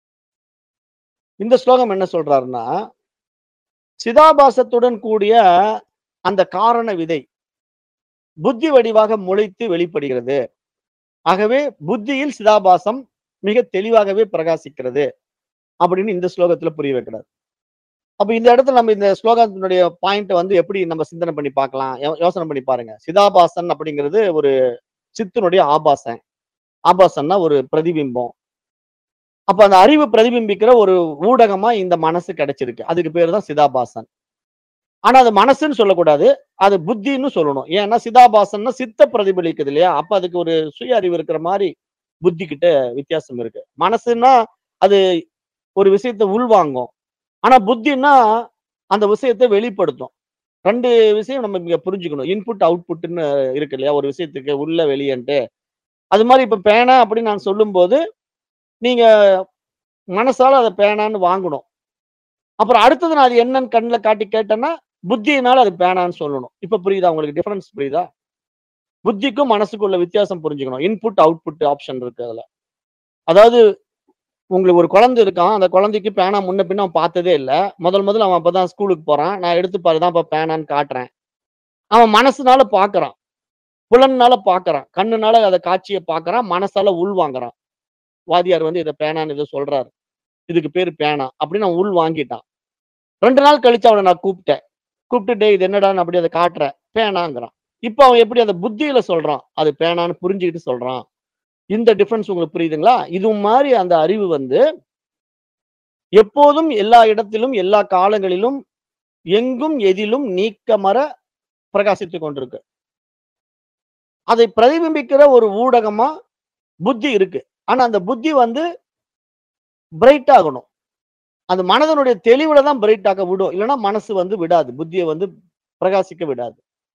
இந்த ஸ்லோகம் என்ன சொல்றாருன்னா சிதாபாசத்துடன் கூடிய அந்த காரண விதை புத்தி வடிவாக முளைத்து வெளிப்படுகிறது ஆகவே புத்தியில் சிதாபாசம் மிக தெளிவாகவே பிரகாசிக்கிறது அப்படின்னு இந்த ஸ்லோகத்துல புரிய வைக்கிறார் அப்ப இந்த இடத்துல நம்ம இந்த ஸ்லோகத்தினுடைய பாயிண்ட் வந்து எப்படி நம்ம சிந்தனை பண்ணி பார்க்கலாம் யோ- யோசனை பண்ணி பாருங்க சிதாபாசன் அப்படிங்கிறது ஒரு சித்தனுடைய ஆபாசன் ஆபாசன்னா ஒரு பிரதிபிம்பம் அப்ப அந்த அறிவு பிரதிபிம்பிக்கிற ஒரு ஊடகமா இந்த மனசு கிடைச்சிருக்கு அதுக்கு பேர் தான் சிதாபாசன் ஆனா அது மனசுன்னு சொல்லக்கூடாது அது புத்தின்னு சொல்லணும் ஏன்னா சிதாபாசன்னா சித்த பிரதிபலிக்குது இல்லையா அப்ப அதுக்கு ஒரு சுய அறிவு இருக்கிற மாதிரி புத்தி கிட்ட வித்தியாசம் இருக்கு மனசுன்னா அது ஒரு விஷயத்தை உள்வாங்கும் ஆனா புத்தின்னா அந்த விஷயத்தை வெளிப்படுத்தும் ரெண்டு விஷயம் நம்ம இங்க புரிஞ்சுக்கணும் இன்புட் அவுட்புட்னு இருக்கு இல்லையா ஒரு விஷயத்துக்கு உள்ள வெளியன்ட்டு அது மாதிரி இப்ப பேனா அப்படின்னு நான் சொல்லும்போது நீங்க மனசால அதை பேனான்னு வாங்கணும் அப்புறம் அடுத்தது நான் அது என்னன்னு கண்ணில் காட்டி கேட்டேன்னா புத்தியினால அது பேனான்னு சொல்லணும் இப்ப புரியுதா உங்களுக்கு டிஃபரன்ஸ் புரியுதா புத்திக்கும் மனசுக்கும் உள்ள வித்தியாசம் புரிஞ்சுக்கணும் இன்புட் அவுட்புட் ஆப்ஷன் இருக்கு அதுல அதாவது உங்களுக்கு ஒரு குழந்தை இருக்கான் அந்த குழந்தைக்கு பேனா முன்ன பின்ன அவன் பார்த்ததே இல்லை முதல் முதல்ல அவன் அப்பதான் ஸ்கூலுக்கு போறான் நான் எடுத்து பாருதான் இப்ப பேனான்னு காட்டுறேன் அவன் மனசுனால பாக்குறான் புலன்னால பாக்குறான் கண்ணுனால அதை காட்சியை பாக்குறான் மனசால உள் வாங்குறான் வாதியார் வந்து இதை பேனான்னு இதை சொல்றாரு இதுக்கு பேரு பேனா அப்படின்னு அவன் உள் வாங்கிட்டான் ரெண்டு நாள் கழிச்சு அவனை நான் கூப்பிட்டேன் கூப்பிட்டு டேய் இது என்னடான்னு அப்படி அதை காட்டுறேன் பேனாங்கிறான் இப்போ அவன் எப்படி அந்த புத்தியில சொல்றான் அது பேனான்னு புரிஞ்சுக்கிட்டு சொல்றான் இந்த டிஃபரன்ஸ் உங்களுக்கு புரியுதுங்களா இது மாதிரி அந்த அறிவு வந்து எப்போதும் எல்லா இடத்திலும் எல்லா காலங்களிலும் எங்கும் எதிலும் நீக்கமற பிரகாசித்துக் கொண்டிருக்கு. அதை பிரதிபிம்பிக்கிற ஒரு ஊடகமா புத்தி இருக்கு. ஆனா அந்த புத்தி வந்து பிரைட் ஆகணும். அந்த மனதனுடைய தெளிவுல தான் பிரைட் ஆக்க விடும். இல்லன்னா மனசு வந்து விடாது. புத்திய வந்து பிரகாசிக்க விடாது.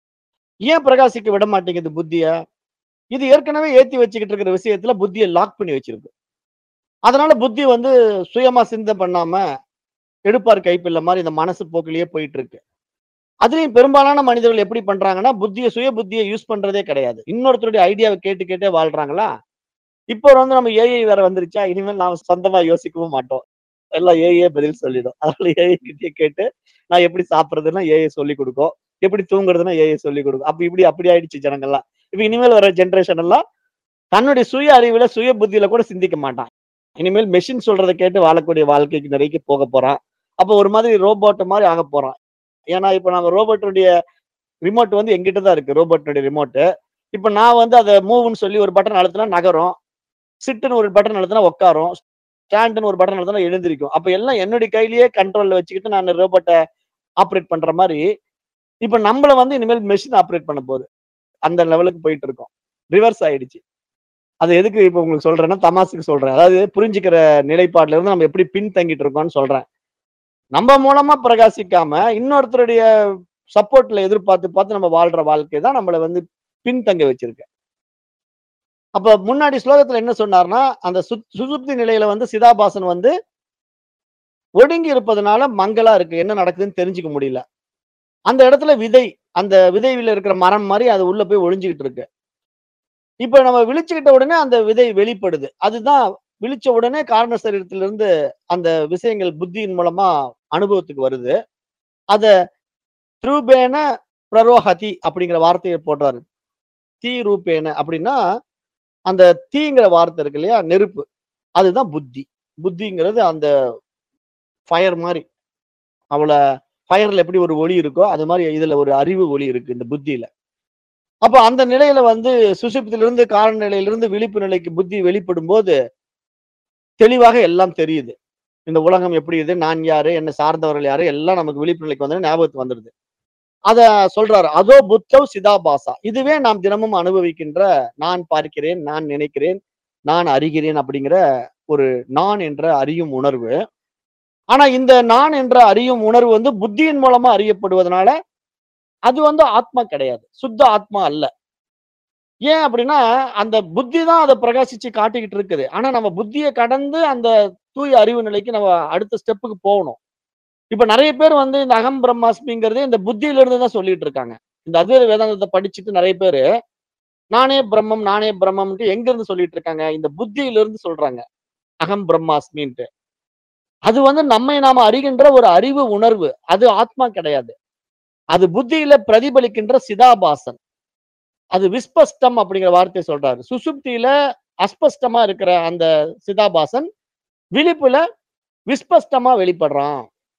ஏன் பிரகாசிக்க விட மாட்டேங்குது புத்திய? இது ஏற்கனவே ஏத்தி வச்சுக்கிட்டு இருக்கிற விஷயத்துல புத்திய லாக் பண்ணி வச்சிருக்கு. அதனால புத்தி வந்து சுயமா சிந்த பண்ணாம, எடுப்பார் கைப்பிள்ளை மாரி இந்த மனசு போக்கிலேயே போயிட்டு இருக்கு. அதுலயும் பெரும்பாலான மனிதர்கள் எப்படி பண்றாங்கன்னா, புத்திய சுய புத்திய யூஸ் பண்றதே கிடையாது. இன்னொருத்தருடைய ஐடியாவ கேட்டு கேட்டே வாழ்றாங்களா? இப்போ வந்து நம்ம ஏஐ வேற வந்துருச்சா, இனிமேல் நாம சொந்தமா யோசிக்கவும் மாட்டோம். எல்லாம் ஏஐயே பதில் சொல்லிடும். அதனால ஏஐ கிட்டயே கேட்டு, நான் எப்படி சாப்பிடுறதுன்னா ஏஐ சொல்லிக் குடுக்கும். எப்படி தூங்குறதுன்னா ஏஐ சொல்லிக் குடுக்கும். அப்ப இப்படி அப்படி ஆயிடுச்சு ஜனங்கள்லாம். இப்ப இனிமேல் வர ஜெனரேஷன் எல்லாம் தன்னுடைய சுய அறிவுல, சுய புத்தியில கூட சிந்திக்க மாட்டான். இனிமேல் மெஷின் சொல்றத கேட்டு வாழக்கூடிய வாழ்க்கைக்கு நிறைய போக போறான். அப்ப ஒரு மாதிரி ரோபோட் மாரி ஆகப் போறான். ஏன்னா இப்ப நம்ம ரோபோட்டுடைய ரிமோட் வந்து என்கிட்ட தான் இருக்கு. ரோபோட்டுடைய ரிமோட். இப்ப நான் வந்து அத மூவ்ன்னு சொல்லி ஒரு பட்டன் அழுத்துனா நகரும். சிட்ன்னு ஒரு பட்டன் அழுத்துனா உட்காரும். ஸ்டாண்ட்ன்னு ஒரு பட்டன் அழுத்துனா எழுந்திரிக்கும். அப்ப எல்லாம் என்னுடைய கையிலேயே கண்ட்ரோல்ல வச்சுக்கிட்டு நான் ரோபோட்ட ஆப்பரேட் பண்ற மாரி, இப்ப நம்மள வந்து இனிமேல் மெஷின் ஆப்பரேட் பண்ண போகுது. அந்த லெவலுக்கு போயிட்டு இருக்கோம். ரிவர்ஸ் ஆயிடுச்சு. அது எதுக்கு இப்ப உங்களுக்கு சொல்றேன்னா, தமாசுக்கு சொல்றேன். அதாவது புரிஞ்சுக்கிற நிலைப்பாட்டுல இருந்து நம்ம எப்படி பின்தங்கிட்டு இருக்கோம்ன்னு சொல்றேன். நம்ம மூலமா பிரகாசிக்காம, இன்னொருத்தருடைய சப்போர்ட்ல எதிர்பார்த்து பார்த்து நம்ம வாழ்ற வாழ்க்கை தான் நம்மள வந்து பின்தங்க வச்சிருக்கு. அப்ப முன்னாடி ஸ்லோகத்துல என்ன சொன்னார்ன்னா, அந்த சுத் சுசுப்தி நிலையில வந்து சிதாபாசன் வந்து ஒடுங்கி இருப்பதனால மங்கலா இருக்கு. என்ன நடக்குதுன்னு தெரிஞ்சுக்க முடியல. அந்த இடத்துல விதை, அந்த விதையில இருக்கிற மரம் மாரி அது உள்ள போய் ஒளிஞ்சுகிட்டு இருக்கு. இப்ப நம்ம விழிச்சுக்கிட்ட உடனே அந்த விதை வெளிப்படுது. அதுதான் விழிச்ச உடனே காரண சரீரத்திலிருந்து அந்த விஷயங்கள் புத்தியின் மூலமா அனுபவத்துக்கு வருது. அத த்ரூபேன பிரரோஹதி அப்படிங்கிற வார்த்தைய போடுறாரு. தீ ரூபேன அப்படின்னா, அந்த தீங்கிற வார்த்தை இருக்கு இல்லையா? நெருப்பு. அதுதான் புத்தி. புத்திங்கிறது அந்த ஃபயர் மாரி. அவள ஃபயர்ல எப்படி ஒரு ஒளி இருக்கோ, அது மாரி இதுல ஒரு அறிவு ஒளி இருக்கு இந்த புத்தியில. அப்ப அந்த நிலையில வந்து சுஷுப்தியிலிருந்து காரண நிலையிலிருந்து விழிப்பு நிலைக்கு புத்தி வெளிப்படும்போது, தெளிவாக எல்லாம் தெரியுது. இந்த உலகம் எப்படி இது? நான் யாரு? என்னை சார்ந்தவர்கள் யாரு? எல்லாம் நமக்கு விழிப்பு நிலைக்கு வந்தோனே ஞாபகத்துக்கு வந்துருது. அத சொல்றாரு. அதோ புத்தவ் சிதாபாசா. இதுவே நாம் தினமும் அனுபவிக்கின்ற நான் பார்க்கிறேன், நான் நினைக்கிறேன், நான் அறிகிறேன் அப்படிங்கிற ஒரு நான் என்ற அறியும் உணர்வு. ஆனா இந்த நான் என்ற அறியும் உணர்வு வந்து புத்தியின் மூலமா அறியப்படுவதனால, அது வந்து ஆத்மா கிடையாது. சுத்த ஆத்மா அல்ல. ஏன் அப்படின்னா, அந்த புத்தி தான் அத பிரகாசிச்சு காட்டிக்கிட்டு இருக்குது. ஆனா நம்ம புத்திய கடந்து அந்த தூய அறிவு நிலைக்கு நம்ம அடுத்த ஸ்டெப்புக்கு போகணும். இப்ப நெறைய பேர் வந்து இந்த அகம் பிரம்மாஸ்மிங்கிறதே இந்த புத்தியில இருந்து தான் சொல்லிட்டு இருக்காங்க. இந்த அத்வைத வேதாந்தத்த படிச்சுட்டு நெறைய பேரு, நானே பிரம்மம், நானே பிரம்மம்ன்ட்டு எங்க இருந்து சொல்லிட்டு இருக்காங்க? இந்த புத்தியில இருந்து சொல்றாங்க. அகம் பிரம்மாஸ்மின்ட்டு. அது வந்து நம்மை நாம அறிகின்ற ஒரு அறிவு உணர்வு. அது ஆத்மா கிடையாது. அது புத்தியில பிரதிபலிக்கின்ற சிதாபாசன். அது விஸ்பஷ்டம் அப்படிங்கிற வார்த்தைய சொல்றாரு. சுசுப்தியில அஸ்பஷ்டமா இருக்கிற அந்த சிதாபாசன், விழிப்புல விஸ்பஷ்டமா வெளிப்படுறான்.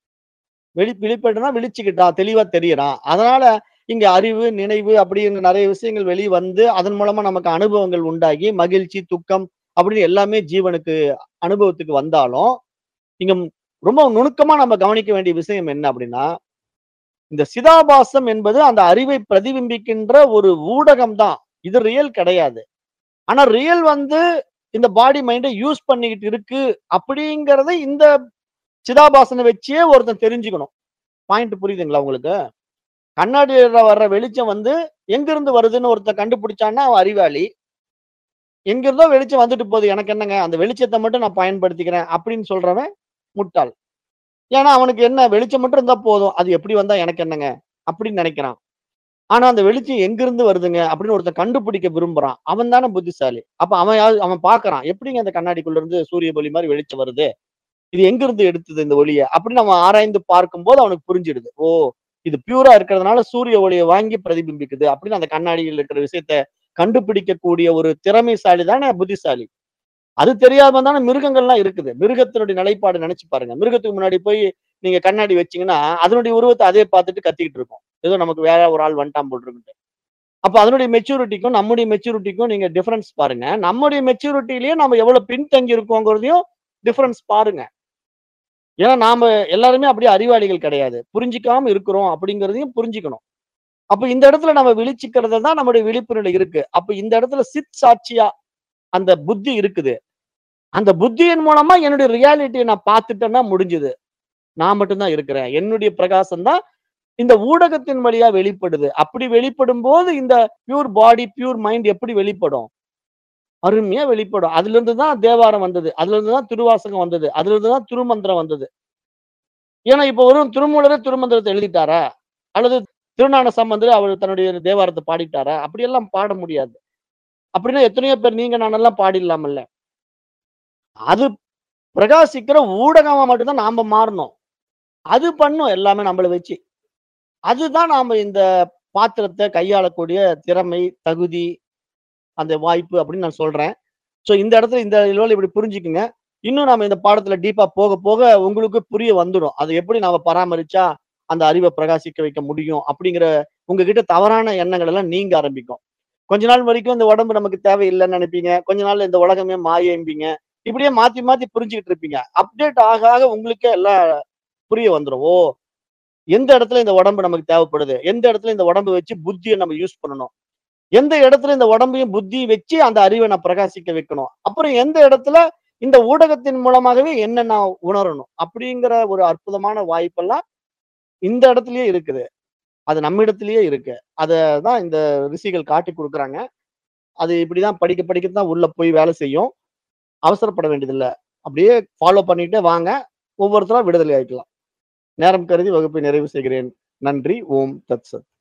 வெளி விழிப்படுனா விழிச்சுக்கிட்டான். தெளிவா தெரியறான். அதனால இங்க அறிவு, நினைவு அப்படின்னு நெறைய விஷயங்கள் வெளிய வந்து, அதன் மூலமா நமக்கு அனுபவங்கள் உண்டாகி, மகிழ்ச்சி, துக்கம் அப்படின்னு எல்லாமே ஜீவனுக்கு அனுபவத்துக்கு வந்தாலும், இங்க ரொம்ப நுணுக்கமா நம்ம கவனிக்க வேண்டிய விஷயம் என்ன அப்படின்னா, இந்த சிதாபாசம் என்பது அந்த அறிவை பிரதிபிம்பிக்கின்ற ஒரு ஊடகம் தான். இது ரியல் கிடையாது. ஆனா ரியல் வந்து இந்த பாடி மைண்ட யூஸ் பண்ணிக்கிட்டு இருக்கு அப்படிங்கிறத இந்த சிதாபாசன வச்சே ஒருத்தன் தெரிஞ்சுக்கணும். பாயிண்ட் புரியுதுங்களா உங்களுக்கு? கண்ணாடில வர்ற வெளிச்சம் வந்து எங்கிருந்து வருதுன்னு ஒருத்தன் கண்டுபிடிச்சான்னா அவன் அறிவாளி. எங்கிருந்தோ வெளிச்சம் வந்துட்டு போகுது. எனக்கு என்னங்க? அந்த வெளிச்சத்த மட்டும் நான் பயன்படுத்திக்கிறேன் அப்படின்னு சொல்றவன் முட்டாள். ஏன்னா அவனுக்கு என்ன வெளிச்சம் மட்டும் இருந்தா போதும். அது எப்படி வந்தா எனக்கு என்னங்க? அப்படின்னு நெனைக்கிறான். ஆனா அந்த வெளிச்சம் எங்கிருந்து வருதுங்க? அப்படின்னு ஒருத்தன் கண்டுபிடிக்க விரும்புறான். அவன் தானே புத்திசாலி. அப்ப அவன் யா அவன் பார்க்கறான். எப்படிங்க அந்த கண்ணாடிக்குள்ள இருந்து சூரிய ஒளி மாரி வெளிச்சம் வருது? இது எங்கிருந்து எடுத்தது இந்த ஒளிய? அப்படின்னு அவன் ஆராய்ந்து பார்க்கும்போது அவனுக்கு புரிஞ்சிடுது. ஓ! இது பியூரா இருக்கிறதுனால சூரிய ஒளிய வாங்கி பிரதிபிம்பிக்குது. அப்படின்னு அந்த கண்ணாடியில இருக்கிற விஷயத்த கண்டுபிடிக்கக்கூடிய ஒரு திறமைசாலி தானே புத்திசாலி. அது தெரியாம தானே மிருகங்கள்லாம் இருக்குது. மிருகத்தினுடைய நிலைப்பாடு நெனச்சு பாருங்க. மிருகத்துக்கு முன்னாடி போய் நீங்க கண்ணாடி வச்சீங்கன்னா, அதனுடைய உருவத்த அதே பார்த்துட்டு கத்திக்கிட்டு இருக்கும். ஏதோ நமக்கு வேற ஒரு ஆள் வந்துட்டான் போல இருக்குன்ட்டு. அப்ப அதனுடைய மெச்சூரிட்டிக்கும், நம்முடைய மெச்சூரிட்டிக்கும் நீங்க டிஃபரன்ஸ் பாருங்க. நம்முடைய மெச்சூரிட்டிலயே நம்ம எவ்வளவு பின்தங்கி இருக்கோங்கிறதையும் டிஃபரன்ஸ் பாருங்க. ஏன்னா நாம எல்லாருமே அப்படியே அறிவாளிகள் கிடையாது. புரிஞ்சுக்காம இருக்கிறோம் அப்படிங்கிறதையும் புரிஞ்சுக்கணும். அப்ப இந்த இடத்துல நம்ம விழிச்சுக்கிறது தான் நம்முடைய விழிப்பு நிலை இருக்கு. அப்ப இந்த இடத்துல சித் சாட்சியா அந்த புத்தி இருக்குது. அந்த புத்தியின் மூலமா என்னுடைய ரியாலிட்டிய நான் பார்த்துட்டேன்னா முடிஞ்சுது. நான் மட்டும் தான் இருக்கிறேன். என்னுடைய பிரகாசம் தான் இந்த ஊடகத்தின் வழியா வெளிப்படுது. அப்படி வெளிப்படும்போது இந்த பியூர் பாடி, பியூர் மைண்ட் எப்படி வெளிப்படும்? அருமையா வெளிப்படும். அதிலிருந்து தான் தேவாரம் வந்தது. அதிலிருந்து தான் திருவாசகம் வந்தது. அதிலிருந்து தான் திருமந்திரம் வந்தது. ஏன்னா இப்ப வெறும் திருமூலரே திருமந்திரத்த எழுதிட்டாரா? அல்லது திருஞான சம்பந்தர் அவர் தன்னுடைய தேவாரத்த பாடிட்டாரா? அப்படியெல்லாம் பாட முடியாது. அப்படின்னா எத்தனையோ பேர் நீங்க நானெல்லாம் பாடிடலாம்ல்ல. அது பிரகாசிக்கிற ஊடகமா மட்டும் தான் நாம மாறணும். அது பண்ணும் எல்லாமே நம்மள வச்சு. அதுதான் நாம இந்த பாத்திரத்த கையாளக்கூடிய திறமை, தகுதி, அந்த வாய்ப்பு அப்படின்னு நான் சொல்றேன். ஸோ இந்த இடத்துல இந்த லெவல்ல இப்படி புரிஞ்சுக்குங்க. இன்னும் நாம இந்த பாடத்துல டீப்பா போக போக உங்களுக்கு புரிய வந்துடும். அத எப்படி நாம பராமரிச்சா அந்த அறிவ பிரகாசிக்க வைக்க முடியும் அப்படிங்கிற உங்ககிட்ட தவறான எண்ணங்கள் எல்லாம் நீங்க ஆரம்பிக்கும். கொஞ்ச நாள் வரைக்கும் இந்த உடம்பு நமக்கு தேவையில்லன்னு நினைப்பீங்க. கொஞ்ச நாள்ல இந்த உலகமே மாயைம்பீங்க. இப்படியே மாத்தி மாத்தி புரிஞ்சுகிட்டு இருப்பீங்க. அப்டேட் ஆக ஆக உங்களுக்கே எல்லாம் புரிய வந்துரும். ஓ! எந்த இடத்துல இந்த உடம்பு நமக்கு தேவைப்படுது? எந்த இடத்துல இந்த உடம்ப வச்சு புத்திய நம்ம யூஸ் பண்ணணும்? எந்த இடத்துல இந்த உடம்பையும் புத்தியும் வச்சு அந்த அறிவ நான் பிரகாசிக்க வைக்கணும்? அப்புறம் எந்த இடத்துல இந்த ஊடகத்தின் மூலமாகவே என்ன நான் உணரணும்? அப்படிங்கிற ஒரு அற்புதமான வாய்ப்பெல்லாம் இந்த இடத்திலேயே இருக்குது. அது நம்மிடத்திலேயே இருக்கு. அத தான் இந்த ரிஷிகள் காட்டிக் குடுக்குறாங்க. அது இப்படிதான் படிக்க படிக்க தான் உள்ள போய் வேலை செய்யும். அவசரப்பட வேண்டியதில்ல. அப்படியே ஃபாலோ பண்ணிட்டே வாங்க. ஒவ்வொருத்தரா விடுதலை ஆயிக்கலாம். நேரம் கருதி வகுப்பை நிறைவு செய்கிறேன். நன்றி. ஓம் தத் சத்.